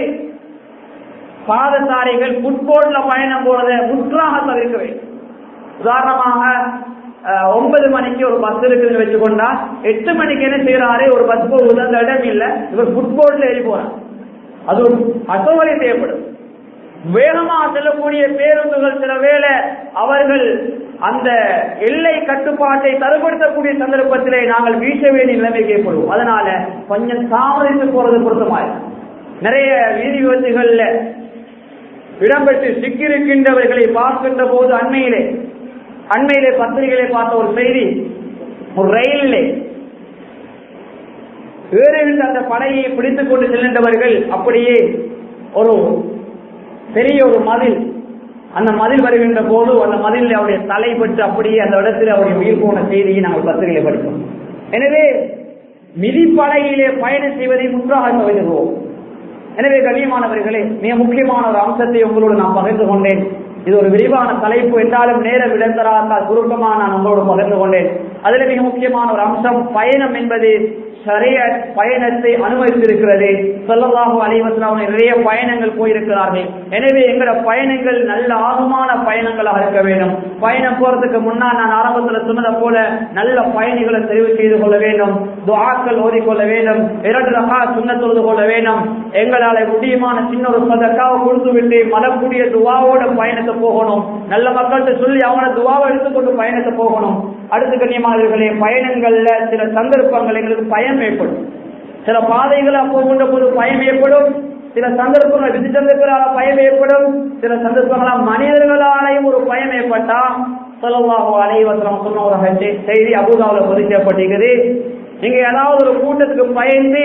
பாதசாரிகள் ஃபுட்போர்ட்ல பயணம் போறதை முற்றாக தவிர்க்க வேண்டும் உதாரணமாக அஹ், ஒன்பது மணிக்கு ஒரு பஸ் இருக்குதுன்னு வச்சுக்கொண்டா எட்டு மணிக்கு என்ன செய்யறாரு ஒரு பஸ் போகுது அந்த இடம் இல்ல இவர் ஃபுட்போர்ட்ல ஏறி போறார் அது ஒரு அசௌகரியம் செய்யப்படும் வேகமாக செல்லக்கூடிய பேருந்துகள் சில வேளை அவர்கள் அந்த எல்லை கட்டுப்பாட்டை தருப்படுத்தக்கூடிய சந்தர்ப்பத்திலே நாங்கள் வீச வேண்டிய நிலைமைக்கு ஏற்படுவோம் அதனால கொஞ்சம் தாமதித்து போறது பொருத்தமாயிருக்கும் நிறைய வீதி விபத்துகள்ல இடம்பெற்று சிக்கியிருக்கின்றவர்களை பார்க்கின்ற போது அண்மையிலே அண்மையிலே பத்திரிகைகளை பார்த்த ஒரு செய்தி ஒரு ரயிலிலே ஏறுகின்ற அந்த படையை பிடித்துக் கொண்டு செல்கின்றவர்கள் அப்படியே ஒரு பெரிய ஒரு மதில் அந்த மதில் வருகின்ற போது அந்த மதிலில் அவருடைய தலை பட்டு அப்படியே அந்த இடத்தில் அவருடைய உயிர் போன செய்தியை நாங்கள் பத்திரிகையில படித்தோம் எனவே மிதிப்படையிலே பயணம் செய்வதை முற்றாக தவிர்க்கிறோம் எனவே கண்ணியமானவர்களே மிக முக்கியமான ஒரு அம்சத்தை உங்களோடு நான் பகிர்ந்து கொண்டேன் இது ஒரு விரிவான தலைப்பு என்றாலும் நேரம் இடந்தராதால் சுருக்கமாக நான் உங்களோடு பகிர்ந்து கொண்டேன் அதுல மிக முக்கியமான ஒரு அம்சம் பயணம் என்பது சரிய பயணத்தை அனுமதித்திருக்கிறது சொல்லலாக அலைவசலாம் நிறைய பயணங்கள் போயிருக்கிறார்கள் எனவே எங்களோட பயணங்கள் நல்ல ஆகமான பயணங்களாக இருக்க வேண்டும் பயணம் போறதுக்கு முன்னால் நான் ஆரம்பத்தில் சொன்னதை போல நல்ல பயணிகளை தெரிவு செய்து கொள்ள வேண்டும் துவாக்கள் ஓதிக்கொள்ள வேண்டும் இரண்டு ரகா சுண்ண தொழுது கொள்ள வேண்டும் எங்களால் முடியுமான சின்ன ஒரு சதக்காவை கொடுத்து விட்டு மலக்கூடிய துவாவோட பயணத்தை போகணும் நல்ல மக்கள்கிட்ட சொல்லி அவங்கள துவாவை எடுத்துக்கொண்டு பயணத்தை போகணும் அடுத்து கண்ணியமானவர்களே பயணங்கள்ல சில சந்தர்ப்பங்கள் எங்களுக்கு பயம் ஏற்படும் சில பாதைகளை போகின்ற போது பயம் ஏற்படும் சில சந்தர்ப்பங்கள் விதி சந்தர்ப்பங்களால பயம் ஏற்படும் சில சந்தர்ப்பங்களால் மனிதர்களாலேயும் ஒரு பயம் ஏற்பட்டா சொல்லவாக அலைவசனம் சொன்ன ஒரு செய்தி அபுதாவில் பதிவு செய்யப்பட்டிருக்குது நீங்க ஏதாவது ஒரு கூட்டத்துக்கு பயந்து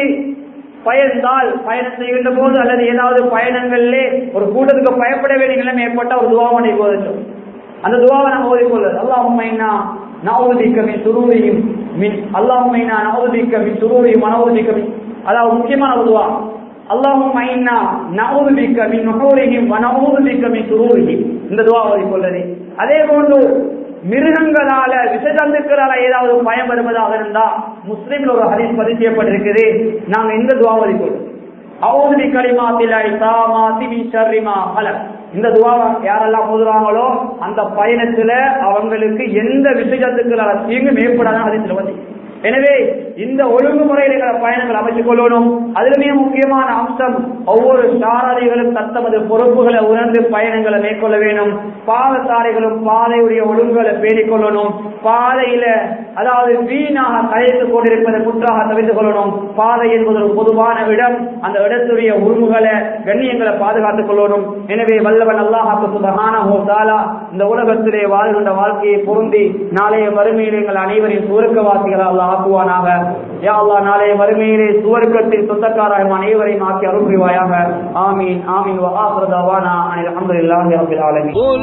பயந்தால் பயணம் செய்கின்ற போது அல்லது ஏதாவது பயணங்களிலே ஒரு கூட்டத்துக்கு பயப்பட வேண்டிய நிலைமை ஏற்பட்ட ஒரு துவாவனை போதிச்சோம் அந்த துவாவை நம்ம ஓதிக்கொள்ளுது அல்லாஹுமைனா நவுதிக்க மின் சுரூரியும் மின் அல்லாஹுமைனா நவுதிக்க மின் சுரூரியும் மனவுதிக்க மின் அதாவது முக்கியமான ஒரு துவா அல்லாஹும் ஐனா நவுதிக்க மின் நுகூரியும் வனவுதிக்க மின் சுரூரியும் இந்த துவா ஓதிக்கொள்ளுது அதே போன்று மிருகங்களால விஷஜந்துக்களால ஏதாவது பயம் வருவதாக இருந்தா முஸ்லிம்ல ஒரு ஹதீஸ் பதிவு செய்யப்பட்டிருக்குது நாங்க இந்த துவாவதி கொள்ளும் அவுதி களிமாத்திலாய் தாமாத்தி மீ ஷர்ரிமா பலர் இந்த துவாவை யாரெல்லாம் ஓதுறாங்களோ அந்த பயணத்துல அவங்களுக்கு எந்த விஷயத்துக்கு தீங்கும் ஏற்படாத ஹதீஸ்ல வந்து எனவே இந்த ஒழுங்குமுறையில் எங்களை பயணங்கள் அமைத்துக் கொள்ளணும் அதிலுமே முக்கியமான அம்சம் ஒவ்வொரு சாரதிகளும் தத்தமது பொறுப்புகளை உணர்ந்து பயணங்களை மேற்கொள்ள வேண்டும் பாதசாரிகளும் பாதையுடைய ஒழுங்குகளை பேணிக் கொள்ளணும் பாதையில அதாவது வீணாக கலைத்துக் கொண்டிருப்பதை குற்றாக தவிர்த்துக் கொள்ளணும் பாதை என்பது ஒரு பொதுவான இடம் அந்த இடத்துடைய உரிமைகளை கண்ணியங்களை பாதுகாத்துக் கொள்ளணும் எனவே வல்லவன் அல்லாஹாக்கு சுபகானஹோ தாலா இந்த உலகத்திலே வாழ்கின்ற வாழ்க்கையை பொருந்தி நாளைய வறுமையில் எங்கள் அனைவரின் சுருக்கவாசிகள் அல்லாஹ் ஆக்குவானாக யா அல்லா நாளைய வறுமையிலே சுவர்க்கத்தில் சொந்தக்காராக அனைவரையும் ஆக்கி அருள் புரிவாயாக ஆமீன் ஆமீன் وآخر دعوانا أن الحمد لله رب العالمين قل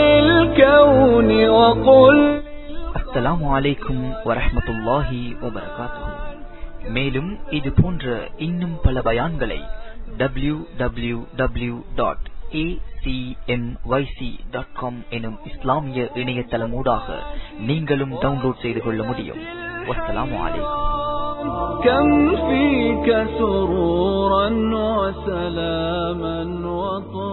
للكون وقل அஸ்ஸலாமு அலைக்கும் வரஹ்மத்துல்லாஹி வபரகாத்துஹு மேலும் இது போன்ற இன்னும் பல பயான்களை டபிள்யூ டபிள்யூ டபிள்யூ டாட் எனும் இஸ்லாமிய இணையதளமூடாக நீங்களும் டவுன்லோட் செய்து கொள்ள முடியும் வஸ்ஸலாமு அலைக்கும் كم فيك سرورا وسلاما وطهورا